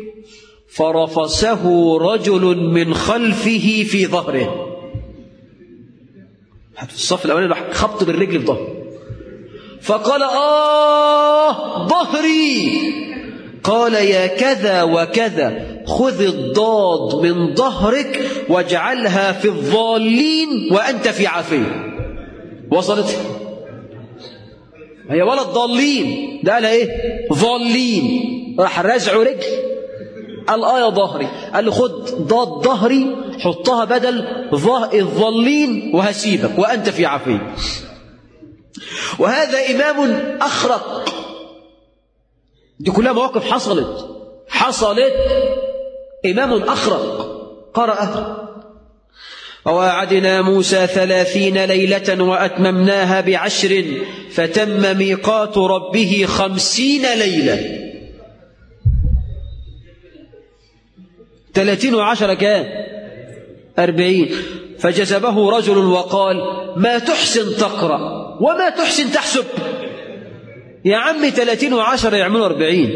فرفسه رجل من خلفه في ظهره في الصف الأولاني راح خبط بالرجل في ظهره فقال آه ظهري قال يا كذا وكذا خذ الضاد من ظهرك واجعلها في الضالين وأنت في عافية وصلت هي ولا الضالين ده قالها ايه ضالين راح رزع رجل قال اه يا ظهري قال له خد ضاد ظهري حطها بدل الضالين وهسيبك وانت في عافيه وهذا امام اخرق دي كلها مواقف حصلت حصلت امام اخرق قرأ وواعدنا موسى ثلاثين ليلة وأتممناها بعشر فتم ميقات ربه خمسين ليلة ثلاثين وعشرة كام أربعين فجذبه رجل وقال ما تحسن تقرأ وما تحسن تحسب يا عمي ثلاثين وعشرة يعملوا أربعين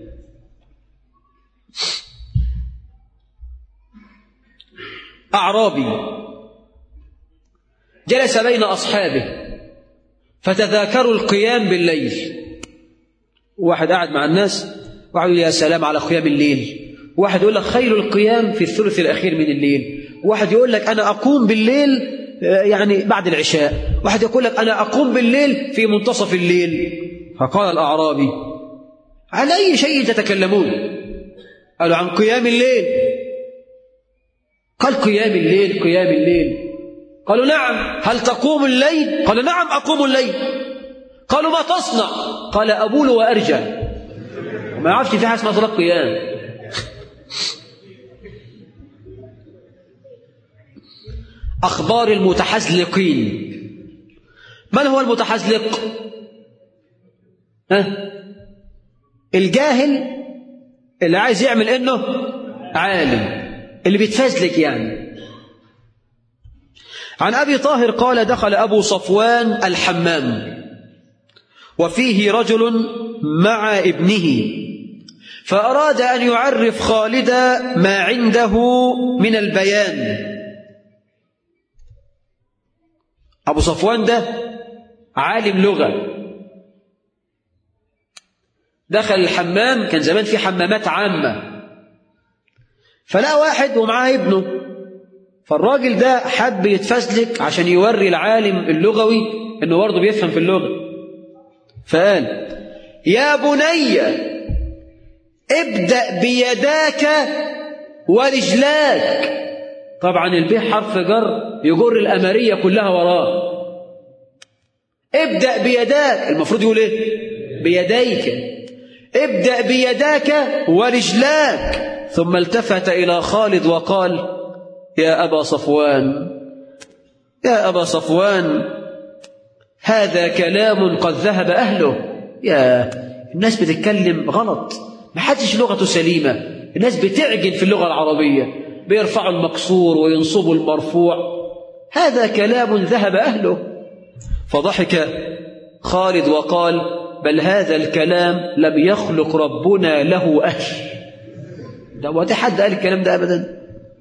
أعرابي جلس بين أصحابه فتذاكروا القيام بالليل واحد قاعد مع الناس واحد يقول يا سلام على قيام الليل واحد يقول لك خير القيام في الثلث الأخير من الليل واحد يقول لك أنا أقوم بالليل يعني بعد العشاء واحد يقول لك أنا أقوم بالليل في منتصف الليل فقال الأعرابي على أي شيء تتكلمون قالوا عن قيام الليل قال قيام الليل قيام الليل قالوا نعم هل تقوم الليل قال نعم أقوم الليل قالوا ما تصنع قال أبول وأرجع ما يعرفش في حاجة اسمها صلاة قيام أخبار المتحزلقين من هو المتحزلق ها؟ الجاهل اللي عايز يعمل انه عالم اللي بيتفزلك يعني عن أبي طاهر قال دخل أبو صفوان الحمام وفيه رجل مع ابنه فأراد أن يعرف خالدا ما عنده من البيان أبو صفوان ده عالم لغة دخل الحمام كان زمان في حمامات عامة فلقى واحد ومعاه ابنه فالراجل ده حب يتفزلك عشان يوري العالم اللغوي انه برضه بيفهم في اللغة فقال يا بني ابدأ بيداك ورجلاك طبعا البيه حرف جر يجر الأمرية كلها وراه ابدأ بيداك المفروض يقول ايه بيديك ابدأ بيداك ورجلاك ثم التفت إلى خالد وقال يا أبا صفوان يا أبا صفوان هذا كلام قد ذهب أهله يا الناس بتتكلم غلط ما حدش لغته سليمة الناس بتعجن في اللغة العربية بيرفعوا المكسور وينصبوا المرفوع هذا كلام ذهب أهله فضحك خالد وقال بل هذا الكلام لم يخلق ربنا له أهل ده وده حد قال الكلام ده أبدا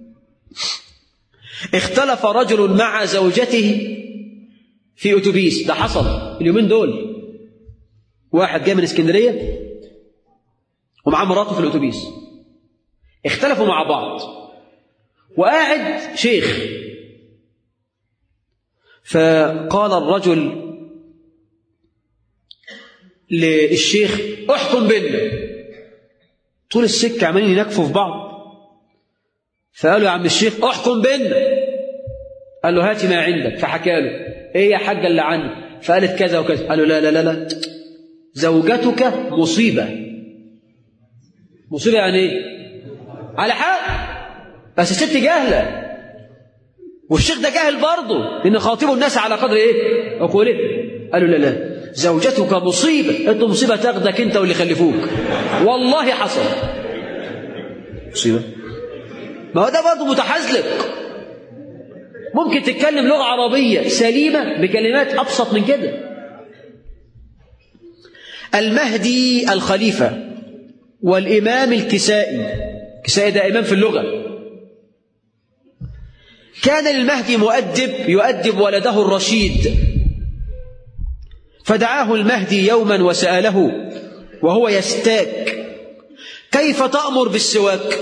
اختلف رجل مع زوجته في أتوبيس ده حصل اليومين دول واحد جاي من اسكندرية ومعاه مراته في الأتوبيس اختلفوا مع بعض وقاعد شيخ فقال الرجل للشيخ احكم بيننا طول السكة عمالين ينكفوا في بعض فقالوا يا عم الشيخ احكم بيننا قال له هاتي ما عندك فحكى له ايه يا حاجة اللي عندي فقالت كذا وكذا قال له لا لا لا لا زوجتك مصيبة مصيبة يعني ايه على حق بس الست جاهلة والشيخ ده جاهل برضه لأن خاطبوا الناس على قدر ايه عقوله قالوا لا لا زوجتك مصيبة انت مصيبة تاخدك انت واللي خلفوك والله حصل مصيبة ما هو ده برضه متحزلق ممكن تتكلم لغة عربية سليمة بكلمات أبسط من كده المهدي الخليفة والإمام الكسائي الكسائي ده إمام في اللغة كان للمهدي مؤدب يؤدب ولده الرشيد فدعاه المهدي يوما وسأله وهو يستاك كيف تأمر بالسواك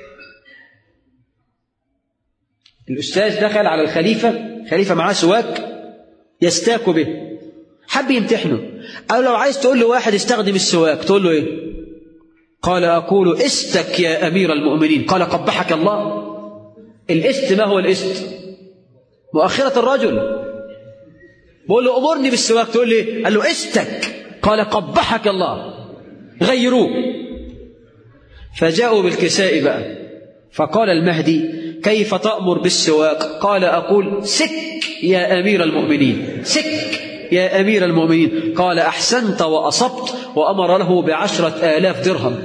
الأستاذ دخل على الخليفة خليفة معاه سواك يستاك به حب يمتحنه أو لو عايز تقول له واحد استخدم السواك تقول له إيه قال أقول استك يا أمير المؤمنين قال قبحك الله الاست ما هو الاست مؤخرة الرجل بقول له أمرني بالسواك تقول لي قال له استك قال قبحك الله غيروه فجاءوا بالكساء بقى فقال المهدي كيف تأمر بالسواك قال أقول سك يا أمير المؤمنين سك يا أمير المؤمنين قال أحسنت وأصبت وأمر له بعشرة آلاف درهم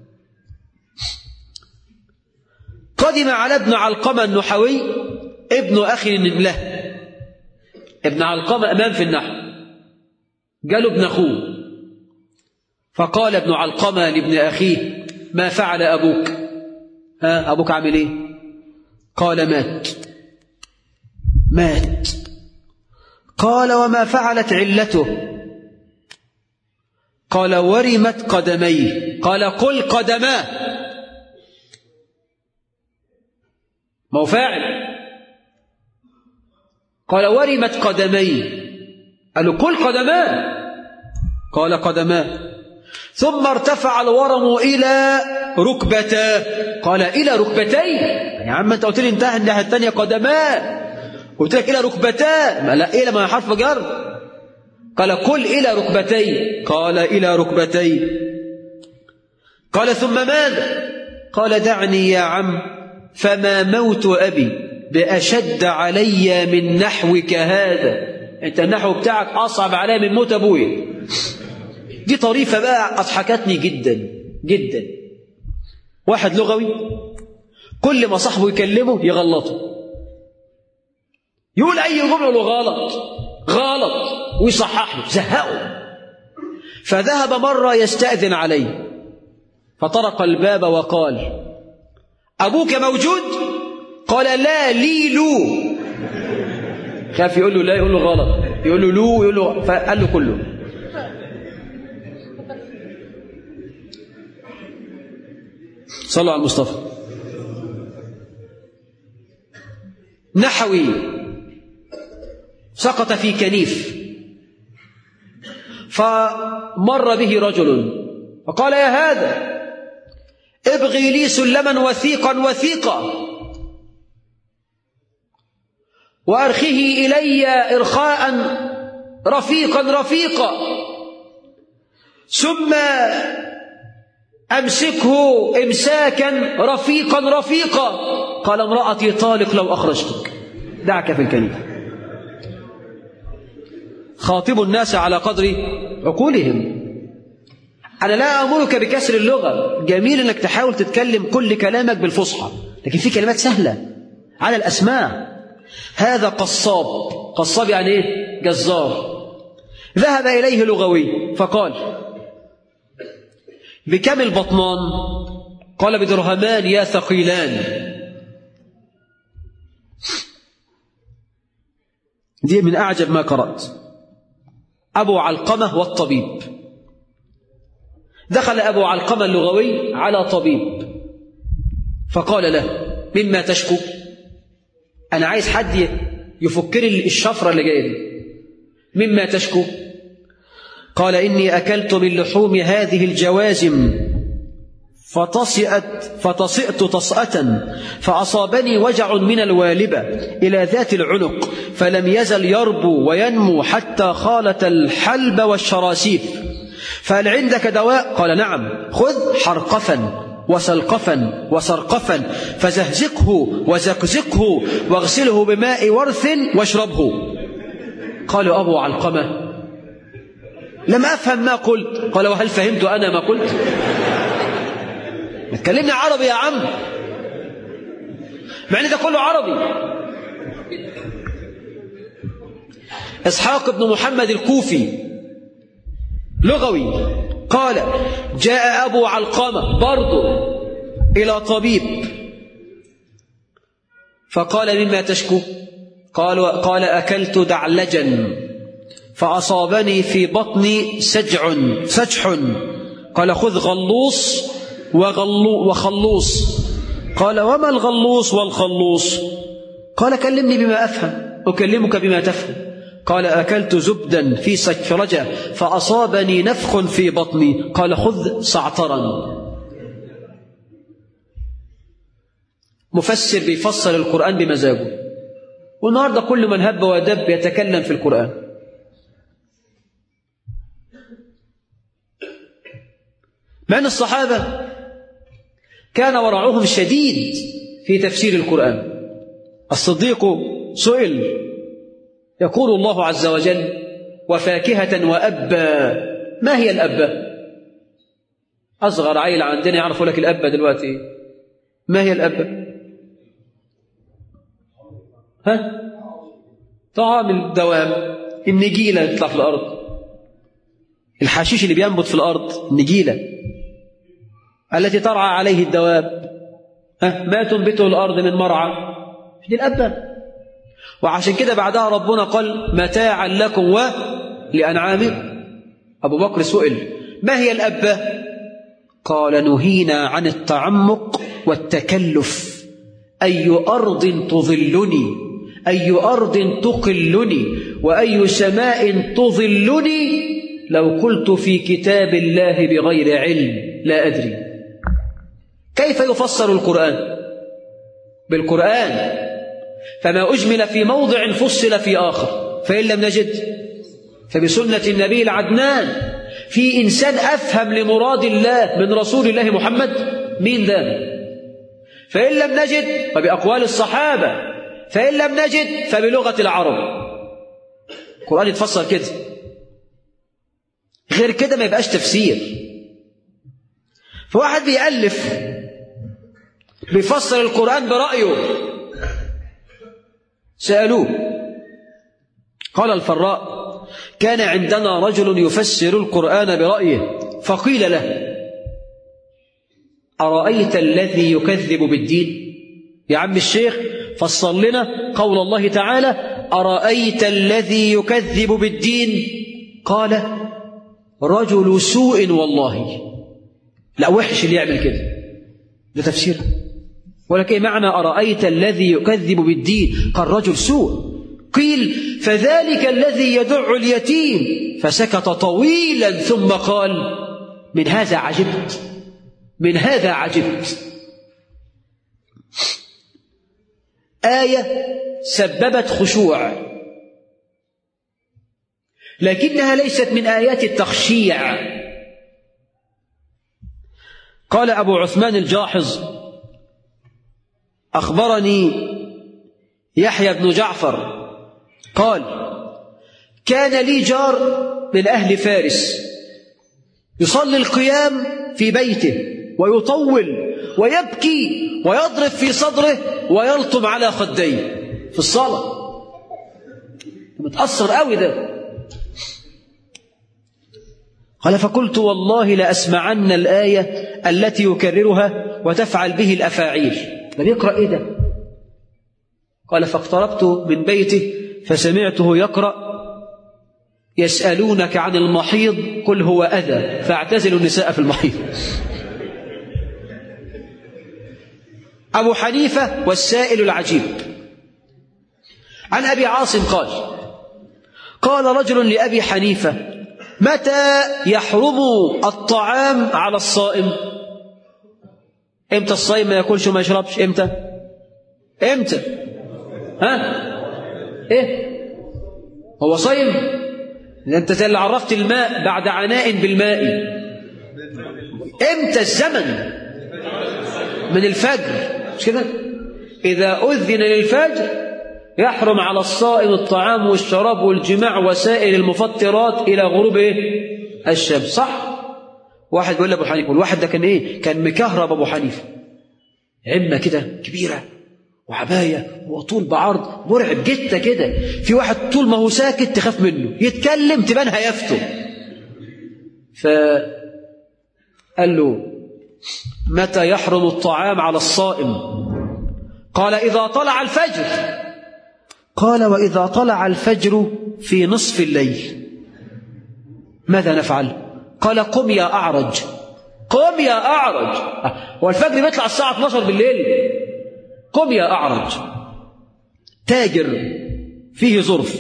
قدم على ابن علقمة النحوي ابن أخي له ابن علقمة أمام في النحو قالوا ابن أخوه فقال ابن علقمة لابن أخيه ما فعل أبوك ها أبوك عامل إيه قال مات مات قال وما فعلت علته قال ورمت قدميه قال قل قدماه ما هو فاعل قال ورمت قدميه قال له قل قدماه قال قدماه ثم ارتفع الورم إلى ركبتاه قال إلى ركبتيه يا عم أنت قلت لي انتهى الناحية الثانية قدماه قلت لك إلى ركبتاه ما لا إلى ما حرف جر قال قل إلى ركبتي قال إلى ركبتي قال ثم ماذا قال دعني يا عم فما موت أبي بأشد علي من نحوك هذا أنت النحو بتاعك أصعب علي من موت أبوي دي طريفة بقى أضحكتني جدا جدا واحد لغوي كل ما صاحبه يكلمه يغلطه يقول أي جملة له غلط غلط ويصحح له زهقه فذهب مرة يستأذن عليه فطرق الباب وقال أبوك موجود قال لا لي لو خاف يقول له لا يقول له غلط يقول له لو يقول له فقال له كله صلوا على المصطفى نحوي سقط في كنيف فمر به رجل فقال يا هذا ابغي لي سلما وثيقا وثيقا وارخه الي ارخاء رفيقا رفيقا ثم امسكه امساكا رفيقا رفيقا قال امراتي طالق لو اخرجتك دعك في الكنيف خاطب الناس على قدر عقولهم أنا لا أمرك بكسر اللغة جميل أنك تحاول تتكلم كل كلامك بالفصحى لكن في كلمات سهلة على الأسماء هذا قصاب قصاب يعني إيه؟ جزار ذهب إليه لغوي فقال بكم البطنان قال بدرهمان يا ثقيلان دي من أعجب ما قرأت أبو علقمة والطبيب دخل أبو علقمة اللغوي على طبيب فقال له مما تشكو أنا عايز حد يفكر لي الشفرة اللي جاية دي مما تشكو قال إني أكلت من لحوم هذه الجوازم فطسئت فطسئت طسأة فأصابني وجع من الوالبة إلى ذات العنق فلم يزل يربو وينمو حتى خالت الحلب والشراسيف فهل عندك دواء؟ قال نعم خذ حرقفا وسلقفا وسرقفا فزهزقه وزقزقه واغسله بماء ورث واشربه قال أبو علقمة لم أفهم ما قلت قال وهل فهمت أنا ما قلت ما تكلمني عربي يا عم مع ان ده كله عربي اسحاق بن محمد الكوفي لغوي قال جاء ابو علقمه برضه الى طبيب فقال مما تشكو قال قال اكلت دعلجا فاصابني في بطني سجع سجح قال خذ غلوص وغلو وخلوص قال وما الغلوص والخلوص قال كلمني بما أفهم أكلمك بما تفهم قال أكلت زبدا في سكرجة فأصابني نفخ في بطني قال خذ صعترا مفسر بيفسر القرآن بمزاجه والنهارده كل من هب ودب يتكلم في القرآن مع أن الصحابة كان ورعهم شديد في تفسير القرآن الصديق سئل يقول الله عز وجل وفاكهة وأبا ما هي الأبا أصغر عيل عندنا يعرفوا لك الأبا دلوقتي ما هي الأبا ها طعام الدوام النجيلة اللي تطلع في الأرض الحشيش اللي بينبت في الأرض النجيلة التي ترعى عليه الدواب ها ما تنبته الأرض من مرعى دي الأبا وعشان كده بعدها ربنا قال متاعا لكم ولأنعامكم أبو بكر سئل ما هي الأبة قال نهينا عن التعمق والتكلف أي أرض تظلني أي أرض تقلني وأي سماء تظلني لو قلت في كتاب الله بغير علم لا أدري كيف يفسر القرآن بالقرآن فما أجمل في موضع فصل في آخر فإن لم نجد فبسنة النبي العدنان في إنسان أفهم لمراد الله من رسول الله محمد مين ده فإن لم نجد فبأقوال الصحابة فإن لم نجد فبلغة العرب القرآن يتفسر كده غير كده ما يبقاش تفسير فواحد بيألف بيفسر القرآن برأيه سألوه قال الفراء كان عندنا رجل يفسر القرآن برأيه فقيل له أرأيت الذي يكذب بالدين يا عم الشيخ فصل لنا قول الله تعالى أرأيت الذي يكذب بالدين قال رجل سوء والله لا وحش اللي يعمل كده ده تفسير ولكن إيه معنى أرأيت الذي يكذب بالدين قال رجل سوء قيل فذلك الذي يدع اليتيم فسكت طويلا ثم قال من هذا عجبت من هذا عجبت آية سببت خشوع لكنها ليست من آيات التخشيع قال أبو عثمان الجاحظ أخبرني يحيى بن جعفر قال كان لي جار من أهل فارس يصلي القيام في بيته ويطول ويبكي ويضرب في صدره ويلطم على خديه في الصلاة متأثر قوي ده قال فقلت والله لأسمعن الآية التي يكررها وتفعل به الأفاعيل ده بيقرأ إيه ده قال فاقتربت من بيته فسمعته يقرأ يسألونك عن المحيض قل هو أذى فاعتزلوا النساء في المحيض أبو حنيفة والسائل العجيب عن أبي عاصم قال قال رجل لأبي حنيفة متى يحرم الطعام على الصائم امتى الصائم ما ياكلش وما يشربش امتى امتى ها ايه هو صايم انت زي اللي عرفت الماء بعد عناء بالماء امتى الزمن من الفجر مش كده اذا اذن للفجر يحرم على الصائم الطعام والشراب والجماع وسائر المفطرات الى غروب ايه الشمس صح واحد بيقول لابو حنيفه الواحد ده كان ايه كان مكهرب ابو حنيفه عمه كده كبيره وعبايه وطول بعرض مرعب جته كده في واحد طول ما هو ساكت تخاف منه يتكلم تبان هيافته ف قال له متى يحرم الطعام على الصائم قال اذا طلع الفجر قال واذا طلع الفجر في نصف الليل ماذا نفعل قال قم يا اعرج قم يا اعرج هو الفجر بيطلع الساعه 12 بالليل قم يا أعرج تاجر فيه ظرف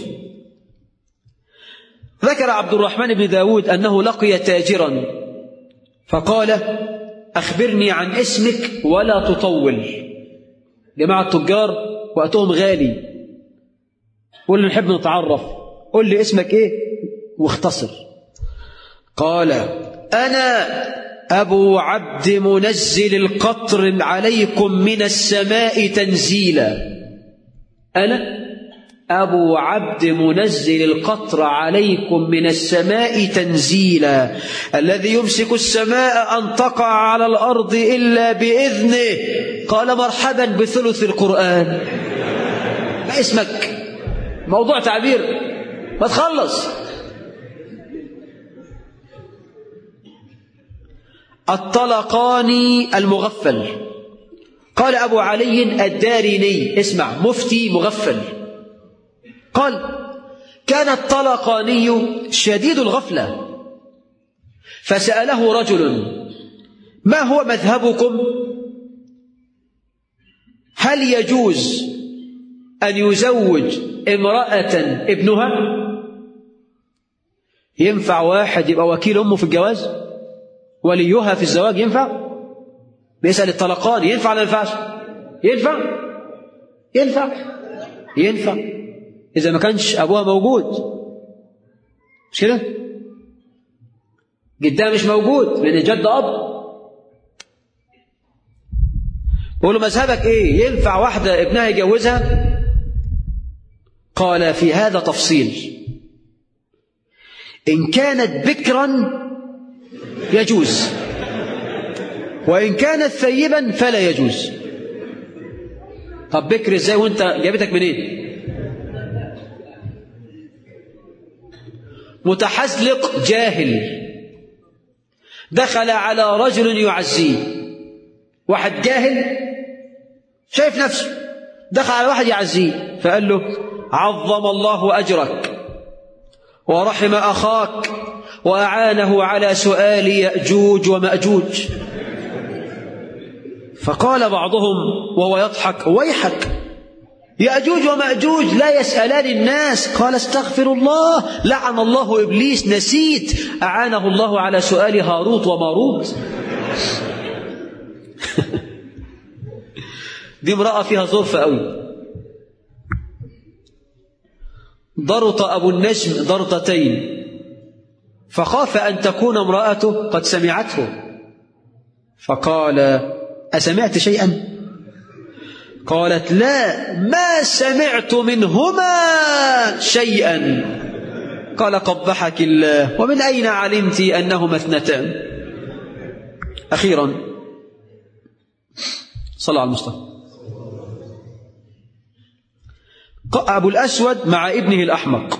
ذكر عبد الرحمن بن داود أنه لقي تاجرا فقال أخبرني عن اسمك ولا تطول جماعة التجار وقتهم غالي قول لي نحب نتعرف قول لي اسمك ايه واختصر قال أنا أبو عبد منزل القطر عليكم من السماء تنزيلا أنا أبو عبد منزل القطر عليكم من السماء تنزيلا الذي يمسك السماء أن تقع على الأرض إلا بإذنه قال مرحبا بثلث القرآن ما اسمك موضوع تعبير ما تخلص الطلقاني المغفل قال أبو علي الداريني اسمع مفتي مغفل قال كان الطلقاني شديد الغفلة فسأله رجل ما هو مذهبكم هل يجوز أن يزوج امرأة ابنها ينفع واحد يبقى وكيل أمه في الجواز وليها في الزواج ينفع بيسأل الطلقان ينفع ولا ينفعش ينفع ينفع ينفع إذا ما كانش أبوها موجود مش كده جدها مش موجود لأن الجد أب بقول له مذهبك إيه ينفع واحدة ابنها يجوزها قال في هذا تفصيل إن كانت بكرا يجوز وإن كانت ثيبا فلا يجوز طب بكر ازاي وانت جابتك منين إيه؟ متحزلق جاهل دخل على رجل يعزيه واحد جاهل شايف نفسه دخل على واحد يعزيه فقال له عظم الله أجرك ورحم أخاك وأعانه على سؤال يأجوج ومأجوج فقال بعضهم وهو يضحك ويحك يأجوج ومأجوج لا يسألان الناس قال استغفر الله لعن الله إبليس نسيت أعانه الله على سؤال هاروت وماروت دي امرأة فيها ظرف قوي ضرط أبو النجم ضرطتين فخاف أن تكون امرأته قد سمعته فقال أسمعت شيئا قالت لا ما سمعت منهما شيئا قال قبحك الله ومن أين علمت أنهما اثنتان أخيرا صلى على المصطفى أبو الأسود مع ابنه الأحمق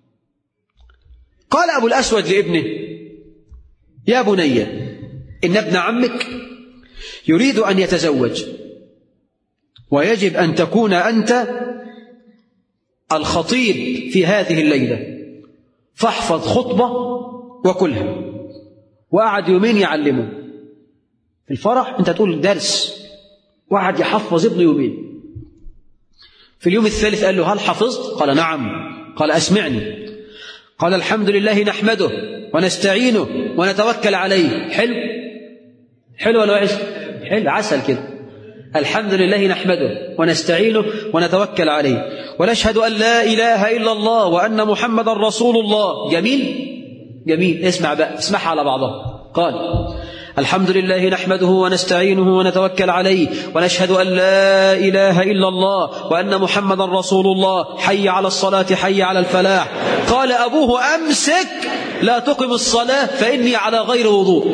قال أبو الأسود لابنه يا بني إن ابن عمك يريد أن يتزوج ويجب أن تكون أنت الخطيب في هذه الليلة فاحفظ خطبة وكلها وقعد يومين يعلمه في الفرح أنت تقول درس وقعد يحفظ ابنه يومين في اليوم الثالث قال له هل حفظت؟ قال نعم قال أسمعني قال الحمد لله نحمده ونستعينه ونتوكل عليه حلو حلو ولا وحش حلو عسل كده الحمد لله نحمده ونستعينه ونتوكل عليه ونشهد أن لا إله إلا الله وأن محمد رسول الله جميل جميل اسمع بقى اسمعها على بعضها قال الحمد لله نحمده ونستعينه ونتوكل عليه ونشهد أن لا إله إلا الله وأن محمد رسول الله حي على الصلاة حي على الفلاح قال أبوه أمسك لا تقم الصلاة فإني على غير وضوء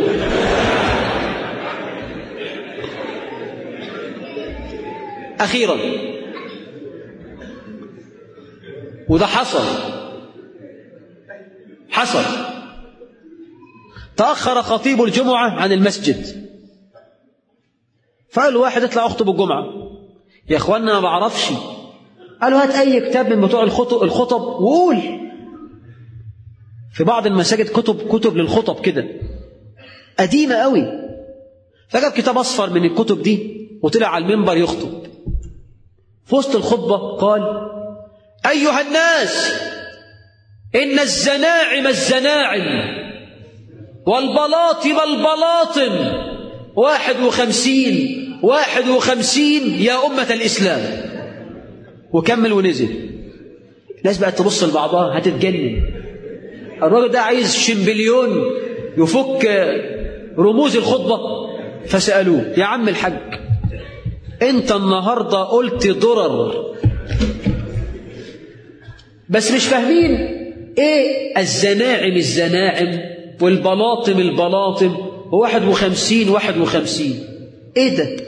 أخيرا وده حصل حصل تأخر خطيب الجمعة عن المسجد فقال واحد اطلع اخطب الجمعة يا اخوانا ما بعرفش قالوا هات اي كتاب من بتوع الخطب, الخطب وقول في بعض المساجد كتب كتب للخطب كده قديمة قوي فجاب كتاب اصفر من الكتب دي وطلع على المنبر يخطب في وسط الخطبة قال أيها الناس إن الزناعم الزناعم والبلاطم البلاطم واحد وخمسين واحد وخمسين يا أمة الإسلام وكمل ونزل الناس بقت تبص لبعضها هتتجنن الراجل ده عايز شمبليون يفك رموز الخطبة فسألوه يا عم الحاج انت النهاردة قلت ضرر بس مش فاهمين ايه الزناعم الزناعم والبلاطم البلاطم وواحد وخمسين واحد وخمسين ايه ده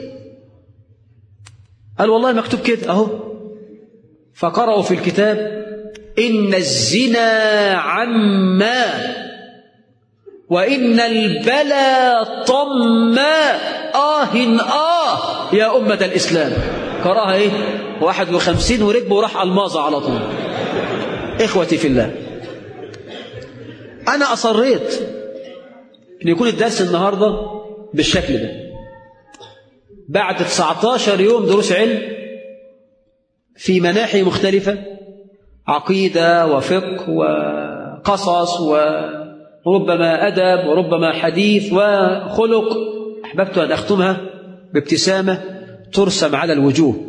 قال والله مكتوب كده اهو فقرأوا في الكتاب إن الزنا عما وإن البلا طما آه آه يا أمة الإسلام قرأها إيه واحد وخمسين وركبه وراح الماظة على طول إخوتي في الله أنا أصريت أن يكون الدرس النهاردة بالشكل ده بعد 19 يوم دروس علم في مناحي مختلفة عقيدة وفقه وقصص وربما أدب وربما حديث وخلق أحببت أن أختمها بابتسامة ترسم على الوجوه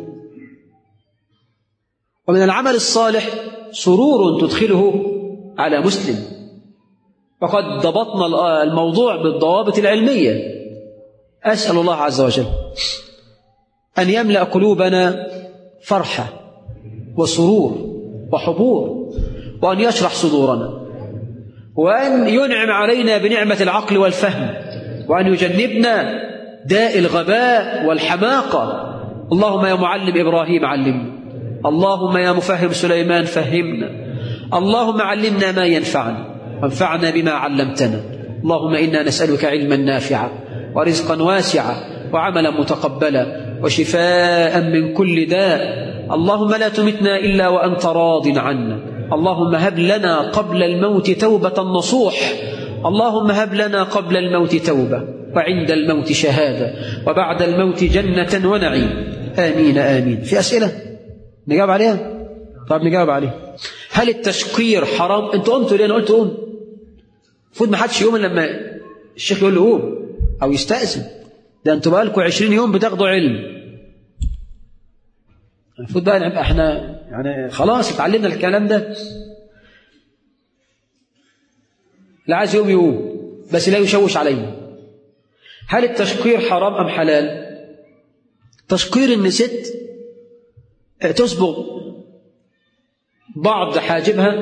ومن العمل الصالح سرور تدخله على مسلم وقد ضبطنا الموضوع بالضوابط العلمية أسأل الله عز وجل أن يملأ قلوبنا فرحة وسرور وحبور وأن يشرح صدورنا وأن ينعم علينا بنعمة العقل والفهم وأن يجنبنا داء الغباء والحماقة اللهم يا معلم إبراهيم علمنا اللهم يا مفهم سليمان فهمنا اللهم علمنا ما ينفعنا وانفعنا بما علمتنا اللهم إنا نسألك علما نافعا ورزقا واسعا وعملا متقبلا وشفاء من كل داء اللهم لا تمتنا إلا وأنت راض عنا اللهم هب لنا قبل الموت توبة نصوح اللهم هب لنا قبل الموت توبة وعند الموت شهادة وبعد الموت جنة ونعيم آمين آمين في أسئلة نجاوب عليها طب نجاوب عليها هل التشقير حرام انتوا قمتوا ليه انا قلت قوم المفروض ما حدش يقوم لما الشيخ يقول له قوم او يستأذن ده انتوا بقالكم 20 يوم بتاخدوا علم المفروض بقى نبقى احنا يعني خلاص اتعلمنا الكلام ده لا عايز يقوم يقوم بس لا يشوش علينا هل التشقير حرام ام حلال تشقير ان ست تصبغ بعض حاجبها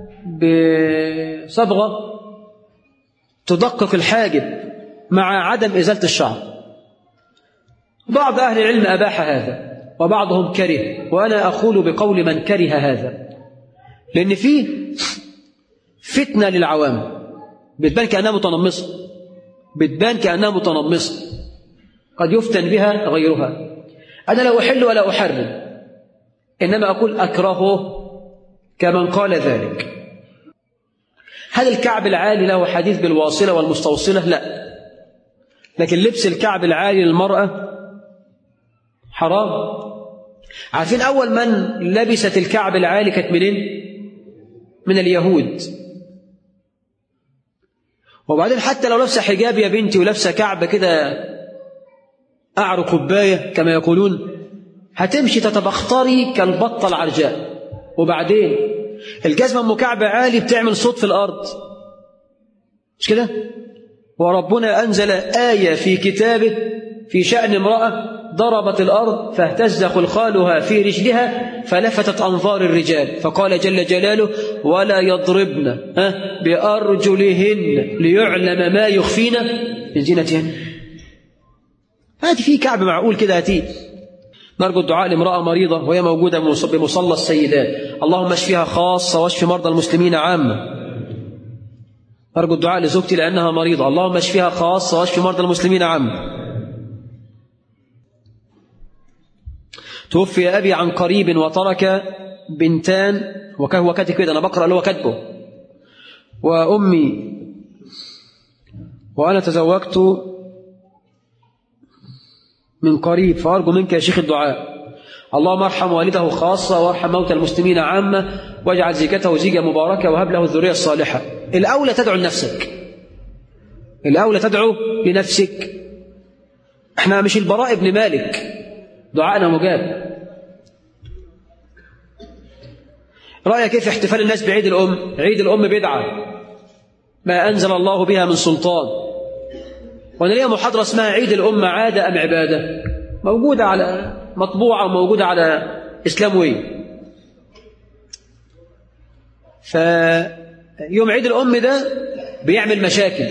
بصبغه تدقق الحاجب مع عدم ازاله الشعر بعض اهل العلم اباح هذا وبعضهم كره وأنا أقول بقول من كره هذا لأن فيه فتنة للعوام بتبان كأنها متنمصة بتبان كأنها متنمصة قد يفتن بها غيرها أنا لا أحل ولا أحرم إنما أقول أكرهه كمن قال ذلك هل الكعب العالي له حديث بالواصلة والمستوصلة لا لكن لبس الكعب العالي للمرأة حرام عارفين أول من لبست الكعب العالي كانت منين؟ من اليهود وبعدين حتى لو لابسه حجاب يا بنتي ولابسه كعب كده قعر كوبايه كما يقولون هتمشي تتبختري كالبطه العرجاء وبعدين الجزمه ام كعب عالي بتعمل صوت في الارض مش كده وربنا انزل ايه في كتابه في شان امراه ضربت الأرض فاهتز خلخالها في رجلها فلفتت أنظار الرجال فقال جل جلاله ولا يضربن بأرجلهن ليعلم ما يخفين من زينتهن هذه في كعب معقول كده هتي نرجو الدعاء لامرأة مريضة وهي موجودة بمصلى السيدات اللهم اشفيها خاصة واشف مرضى المسلمين عامة نرجو الدعاء لزوجتي لأنها مريضة اللهم اشفيها خاصة واشف مرضى المسلمين عامة توفي أبي عن قريب وترك بنتان وهو كاتب كده أنا بقرأ اللي هو كاتبه وأمي وأنا تزوجت من قريب فأرجو منك يا شيخ الدعاء اللهم ارحم والده خاصة وارحم موتى المسلمين عامة واجعل زيجته زيجة مباركة وهب له الذرية الصالحة الأولى تدعو لنفسك الأولى تدعو لنفسك احنا مش البراء ابن مالك دعاءنا مجاب رأيك كيف احتفال الناس بعيد الأم عيد الأم بدعة ما أنزل الله بها من سلطان وأنا ليها محاضرة اسمها عيد الأم عادة أم عبادة موجودة على مطبوعة وموجودة على إسلام وي فيوم عيد الأم ده بيعمل مشاكل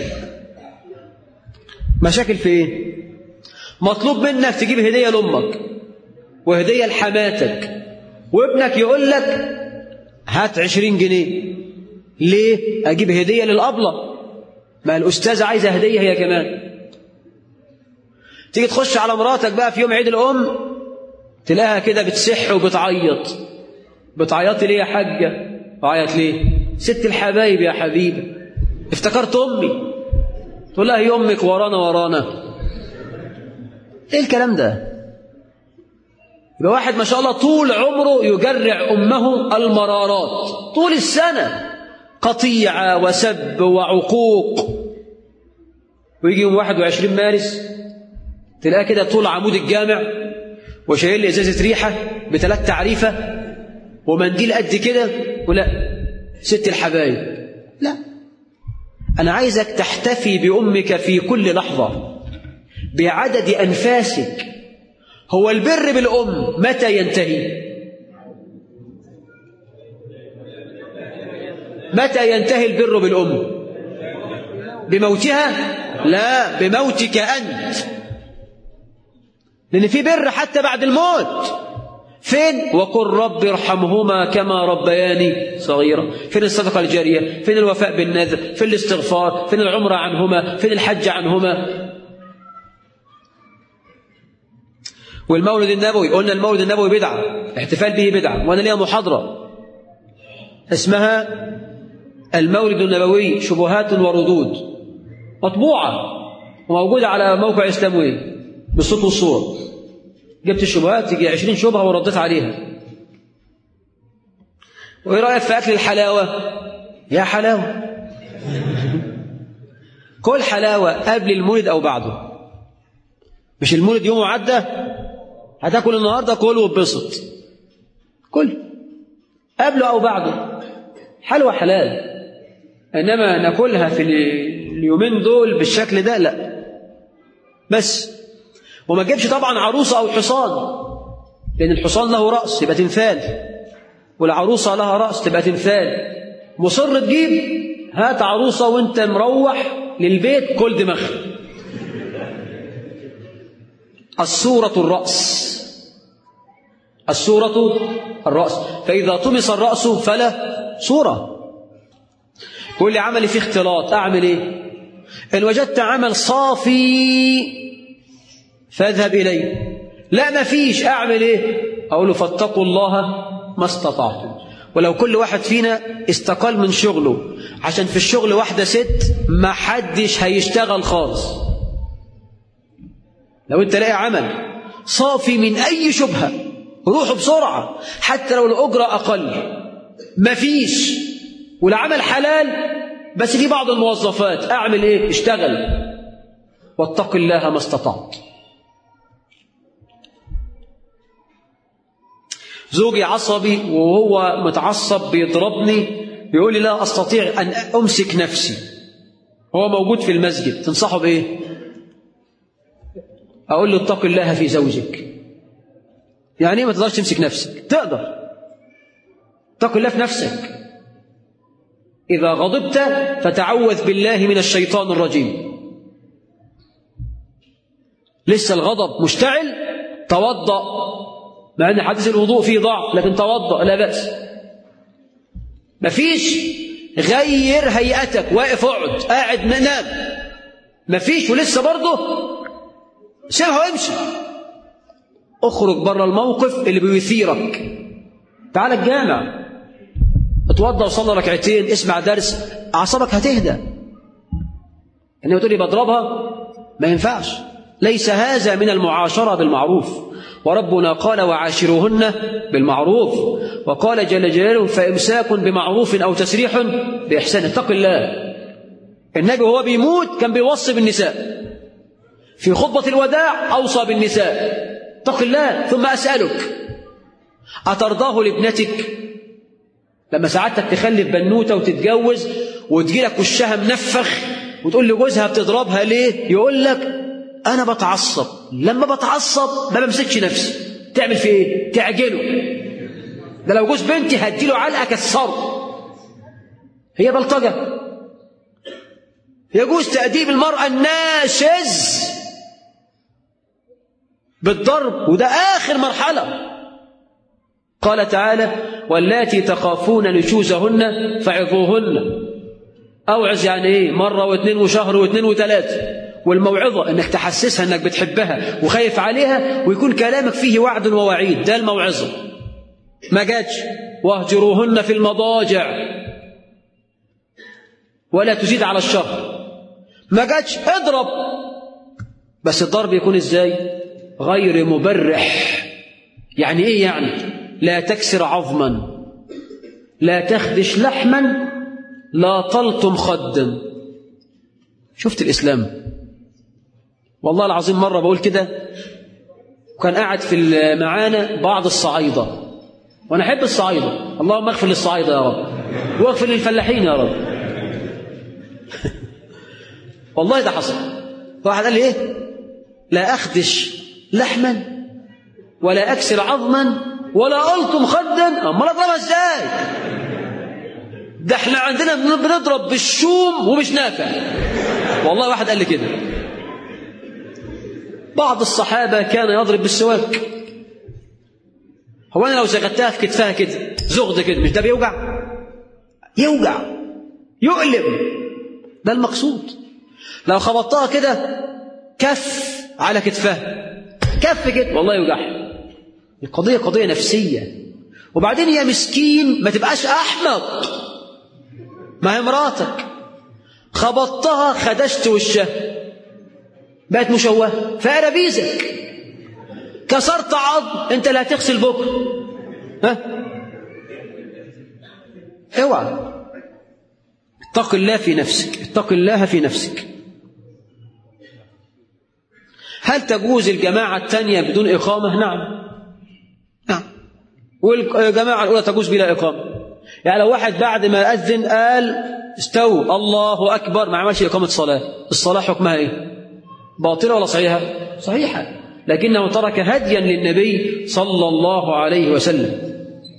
مشاكل في ايه مطلوب منك تجيب هدية لأمك وهدية لحماتك وابنك يقول لك هات عشرين جنيه ليه أجيب هدية للأبلة ما الأستاذة عايزة هدية هي كمان تيجي تخش على مراتك بقى في يوم عيد الأم تلاقيها كده بتسح وبتعيط بتعيطي ليه يا حاجة بعيط ليه ست الحبايب يا حبيبي افتكرت أمي تقول لها هي أمك ورانا ورانا ايه الكلام ده يبقى واحد ما شاء الله طول عمره يجرع أمه المرارات طول السنة قطيعة وسب وعقوق ويجي يوم 21 مارس تلاقيه كده طول عمود الجامع وشايل لي ازازه ريحه بثلاث تعريفه ومنديل قد كده ولا ست الحبايب لا انا عايزك تحتفي بامك في كل لحظه بعدد انفاسك هو البر بالام متى ينتهي متى ينتهي البر بالام بموتها لا بموتك انت لأن في بر حتى بعد الموت فين وقل رب ارحمهما كما ربياني صغيرا فين الصدقة الجارية فين الوفاء بالنذر فين الاستغفار فين العمرة عنهما فين الحج عنهما والمولد النبوي قلنا المولد النبوي بدعة احتفال به بدعة وأنا ليها محاضرة اسمها المولد النبوي شبهات وردود مطبوعة وموجودة على موقع إسلاموي بالصوت والصورة جبت الشبهات تيجي عشرين شبهة ورديت عليها وإيه رأيك في أكل الحلاوة يا حلاوة كل حلاوة قبل المولد أو بعده مش المولد يوم عدى هتاكل النهاردة كل واتبسط كل قبله أو بعده حلوى حلال إنما ناكلها في اليومين دول بالشكل ده لا بس وما تجيبش طبعا عروسة أو حصان لأن الحصان له رأس يبقى تمثال والعروسة لها رأس تبقى تمثال مصر تجيب هات عروسة وانت مروح للبيت كل دماغها الصورة الرأس الصورة الرأس فإذا طمس الرأس فلا صورة يقول لي عملي فيه اختلاط أعمل إيه إن وجدت عمل صافي فاذهب إليه لا ما فيش أعمل إيه أقول له فاتقوا الله ما استطعتم ولو كل واحد فينا استقال من شغله عشان في الشغل واحدة ست ما حدش هيشتغل خالص لو انت لاقي عمل صافي من أي شبهة روحوا بسرعة حتى لو الأجرة أقل مفيش والعمل حلال بس في بعض الموظفات أعمل إيه اشتغل واتق الله ما استطعت زوجي عصبي وهو متعصب بيضربني بيقول لي لا أستطيع أن أمسك نفسي هو موجود في المسجد تنصحه بإيه أقول له اتق الله في زوجك يعني ايه ما تقدرش تمسك نفسك تقدر اتق الله في نفسك إذا غضبت فتعوذ بالله من الشيطان الرجيم لسه الغضب مشتعل توضأ مع أن حديث الوضوء فيه ضعف لكن توضأ لا بأس مفيش غير هيئتك واقف اقعد قاعد نام مفيش ولسه برضه سيبها وامشي اخرج بره الموقف اللي بيثيرك تعال الجامع اتوضى وصلى ركعتين اسمع درس اعصابك هتهدى انما تقول لي بضربها ما ينفعش ليس هذا من المعاشره بالمعروف وربنا قال وعاشروهن بالمعروف وقال جل جلاله فامساك بمعروف او تسريح باحسان اتق الله النبي وهو بيموت كان بيوصي بالنساء في خطبه الوداع اوصى بالنساء اتق الله ثم اسالك اترضاه لابنتك لما سعادتك تخلف بنوته وتتجوز وتجي لك وشها منفخ وتقول لجوزها بتضربها ليه يقول لك انا بتعصب لما بتعصب ما بمسكش نفسي تعمل في ايه تعجله ده لو جوز بنتي هديله علقه كسره هي بلطجه يجوز تأديب المرأة الناشز بالضرب وده آخر مرحلة قال تعالى واللاتي تخافون نشوزهن فعظوهن أوعز يعني إيه مرة واثنين وشهر واثنين وثلاثة والموعظة إنك تحسسها إنك بتحبها وخايف عليها ويكون كلامك فيه وعد ووعيد ده الموعظة ما جاتش واهجروهن في المضاجع ولا تزيد على الشهر ما جاتش اضرب بس الضرب يكون ازاي غير مبرح يعني ايه يعني لا تكسر عظما لا تخدش لحما لا تلطم خدا شفت الإسلام والله العظيم مرة بقول كده وكان قاعد في معانا بعض الصعايدة وأنا أحب الصعايدة اللهم اغفر للصعايدة يا رب واغفر للفلاحين يا رب والله ده حصل واحد قال لي ايه لا أخدش لحما ولا أكسر عظما ولا ألطم خدا أمال أضربها إزاي ده احنا عندنا بنضرب بالشوم ومش نافع والله واحد قال لي كده بعض الصحابة كان يضرب بالسواك هو أنا لو زغتها في كتفها كده زغد كده مش ده بيوجع يوجع يؤلم ده المقصود لو خبطتها كده كف على كتفها كف كده والله يوجعها القضية قضية نفسية وبعدين يا مسكين ما تبقاش أحمق ما هي مراتك خبطتها خدشت وشها بقت مشوهة فأرابيزك كسرت عظم انت اللي هتغسل بكره ها اوعى اتق الله في نفسك اتق الله في نفسك هل تجوز الجماعة الثانية بدون إقامة؟ نعم نعم والجماعة الأولى تجوز بلا إقامة يعني لو واحد بعد ما أذن قال استووا الله أكبر ما عملش إقامة صلاة الصلاة حكمها إيه؟ باطلة ولا صحيحة؟ صحيحة لكنه ترك هديا للنبي صلى الله عليه وسلم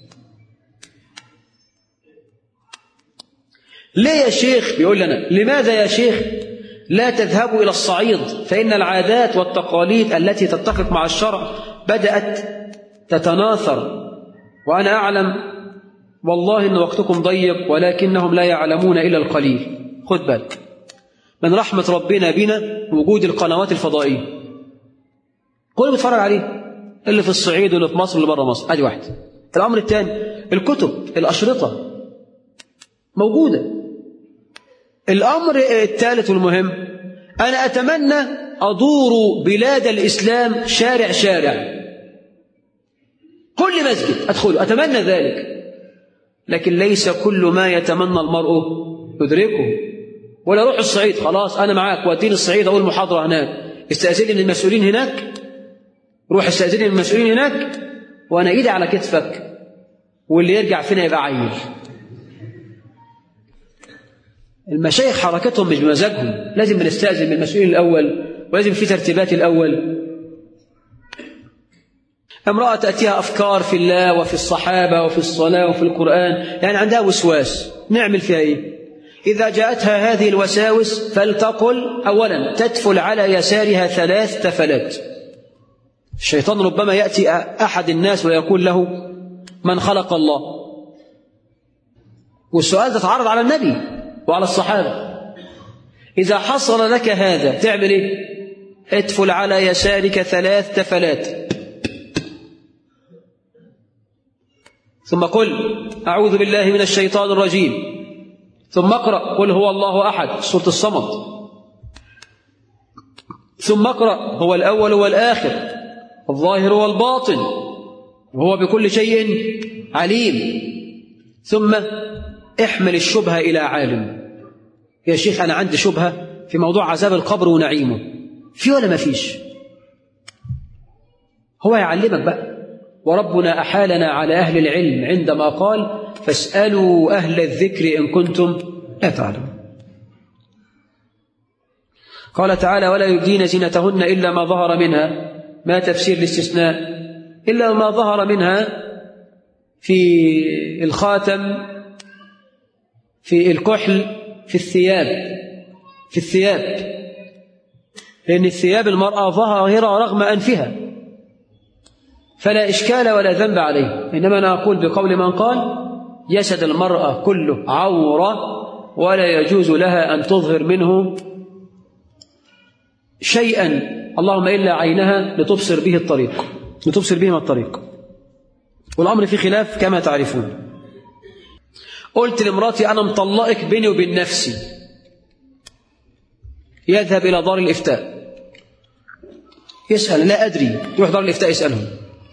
ليه يا شيخ بيقول لنا لماذا يا شيخ لا تذهبوا إلى الصعيد فإن العادات والتقاليد التي تتفق مع الشرع بدأت تتناثر وأنا أعلم والله إن وقتكم ضيق ولكنهم لا يعلمون إلا القليل خد بالك من رحمة ربنا بنا وجود القنوات الفضائية كل بيتفرج عليه اللي في الصعيد واللي في مصر واللي بره مصر ادي واحد الامر الثاني الكتب الاشرطه موجوده الامر الثالث والمهم انا اتمنى ادور بلاد الاسلام شارع شارع كل مسجد ادخله اتمنى ذلك لكن ليس كل ما يتمنى المرء يدركه ولا اروح الصعيد خلاص انا معاك وديني الصعيد اقول محاضره هناك استاذني من المسؤولين هناك روح استاذني من المسؤولين هناك وانا ايدي على كتفك واللي يرجع فينا يبقى عيل المشايخ حركتهم مش بمزاجهم لازم بنستأذن من المسؤولين الأول ولازم في ترتيبات الأول امرأة تأتيها أفكار في الله وفي الصحابة وفي الصلاة وفي القرآن يعني عندها وسواس نعمل فيها إيه إذا جاءتها هذه الوساوس فلتقل أولا تدفل على يسارها ثلاث تفلات الشيطان ربما يأتي أحد الناس ويقول له من خلق الله والسؤال تتعرض على النبي وعلى الصحابة إذا حصل لك هذا تعمل إيه ادفل على يسارك ثلاث تفلات ثم قل أعوذ بالله من الشيطان الرجيم ثم اقرأ قل هو الله أحد سورة الصمد ثم اقرأ هو الأول والآخر الظاهر والباطن وهو بكل شيء عليم ثم احمل الشبهة إلى عالم يا شيخ أنا عندي شبهة في موضوع عذاب القبر ونعيمه في ولا ما فيش هو يعلمك بقى وربنا أحالنا على أهل العلم عندما قال فاسألوا أهل الذكر إن كنتم لا تعلمون قال تعالى ولا يبدين زينتهن إلا ما ظهر منها ما تفسير الاستثناء إلا ما ظهر منها في الخاتم في الكحل في الثياب في الثياب لأن الثياب المرأة ظاهرة رغم أنفها فلا إشكال ولا ذنب عليه إنما أنا أقول بقول من قال جسد المرأة كله عورة ولا يجوز لها أن تظهر منه شيئا اللهم إلا عينها لتبصر به الطريق لتبصر بهما الطريق والأمر في خلاف كما تعرفون قلت لامراتي أنا مطلقك بيني وبين نفسي يذهب إلى دار الإفتاء يسأل لا أدري يروح دار الإفتاء يسألهم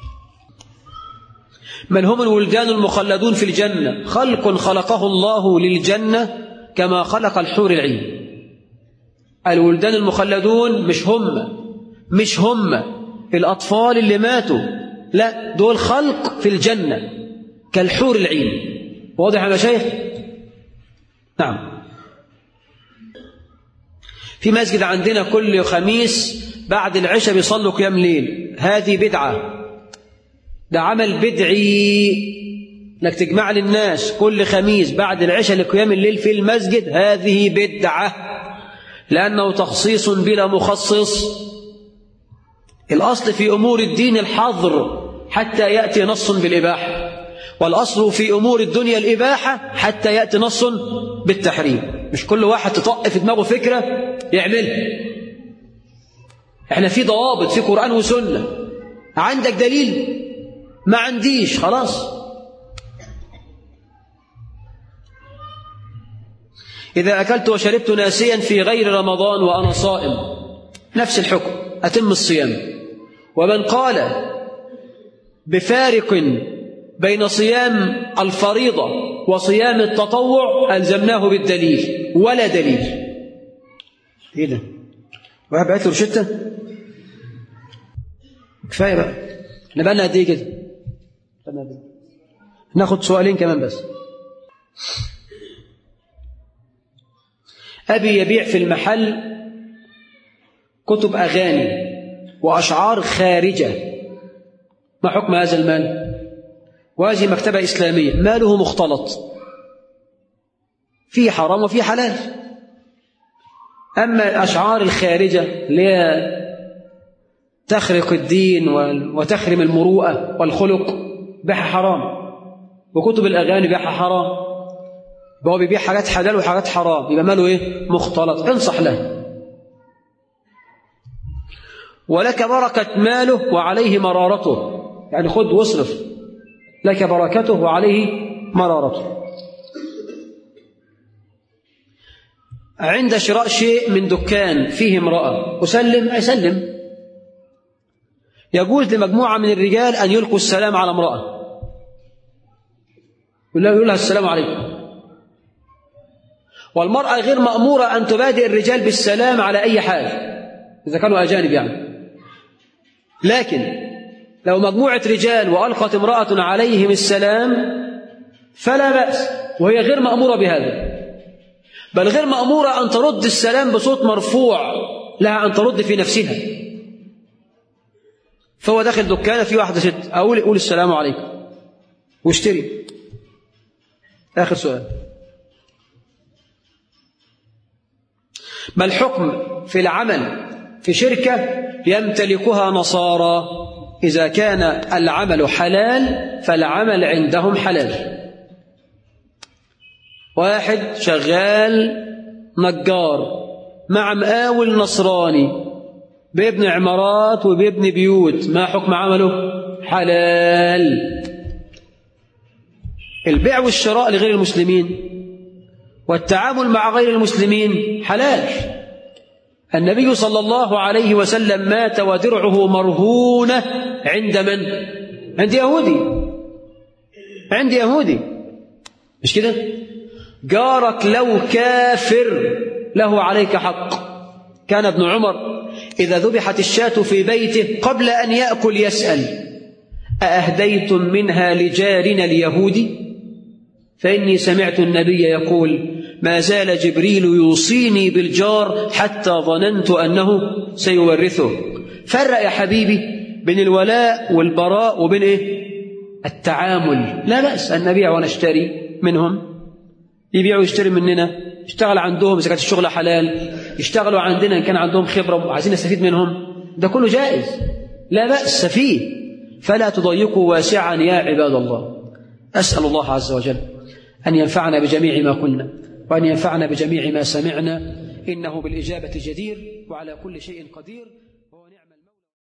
من هم الولدان المخلدون في الجنة خلق خلقه الله للجنة كما خلق الحور العين الولدان المخلدون مش هم مش هم الأطفال اللي ماتوا لا دول خلق في الجنة كالحور العين واضح يا مشايخ نعم في مسجد عندنا كل خميس بعد العشاء بيصلوا قيام ليل هذه بدعة ده عمل بدعي انك تجمع للناس كل خميس بعد العشاء لقيام الليل في المسجد هذه بدعة لأنه تخصيص بلا مخصص الأصل في أمور الدين الحظر حتى يأتي نص بالإباحة والأصل في أمور الدنيا الإباحة حتى يأتي نص بالتحريم مش كل واحد تطق في دماغه فكرة يعملها احنا في ضوابط في قرآن وسنة عندك دليل ما عنديش خلاص إذا أكلت وشربت ناسيا في غير رمضان وأنا صائم نفس الحكم أتم الصيام ومن قال بفارق بين صيام الفريضة وصيام التطوع ألزمناه بالدليل ولا دليل إيه ده؟ واحد بعت له روشتة كفاية بقى احنا بقى لنا قد إيه كده؟ ناخد سؤالين كمان بس أبي يبيع في المحل كتب أغاني وأشعار خارجة ما حكم هذا المال وهذه مكتبة إسلامية ماله مختلط فيه حرام وفيه حلال أما الأشعار الخارجة اللي هي تخرق الدين وتخرم المروءة والخلق بيعها حرام وكتب الأغاني بيعها حرام هو بيبيع حاجات حلال وحاجات حرام يبقى ماله ايه مختلط انصح له ولك بركة ماله وعليه مرارته يعني خد واصرف لك بركته وعليه مرارته عند شراء شيء من دكان فيه امرأة أسلم أسلم يجوز لمجموعة من الرجال أن يلقوا السلام على امرأة يقول لها السلام عليكم والمرأة غير مأمورة أن تبادئ الرجال بالسلام على أي حال إذا كانوا أجانب يعني لكن لو مجموعة رجال وألقت امرأة عليهم السلام فلا بأس وهي غير مأمورة بهذا بل غير مأمورة أن ترد السلام بصوت مرفوع لها أن ترد في نفسها فهو داخل دكانة في واحدة ست أقول قول السلام عليكم واشتري آخر سؤال ما الحكم في العمل في شركة يمتلكها نصارى إذا كان العمل حلال فالعمل عندهم حلال واحد شغال نجار مع مقاول نصراني بيبني عمارات وبيبني بيوت ما حكم عمله حلال البيع والشراء لغير المسلمين والتعامل مع غير المسلمين حلال النبي صلى الله عليه وسلم مات ودرعه مرهونة عند من؟ عند يهودي عند يهودي مش كده؟ جارك لو كافر له عليك حق كان ابن عمر إذا ذبحت الشاة في بيته قبل أن يأكل يسأل أأهديتم منها لجارنا اليهودي فإني سمعت النبي يقول ما زال جبريل يوصيني بالجار حتى ظننت أنه سيورثه فرق يا حبيبي بين الولاء والبراء وبين إيه؟ التعامل لا بأس أن نبيع ونشتري منهم يبيعوا ويشتري مننا يشتغل عندهم إذا كانت الشغلة حلال يشتغلوا عندنا إن كان عندهم خبرة وعايزين نستفيد منهم ده كله جائز لا بأس فيه فلا تضيقوا واسعا يا عباد الله أسأل الله عز وجل أن ينفعنا بجميع ما قلنا وأن ينفعنا بجميع ما سمعنا إنه بالإجابة جدير وعلى كل شيء قدير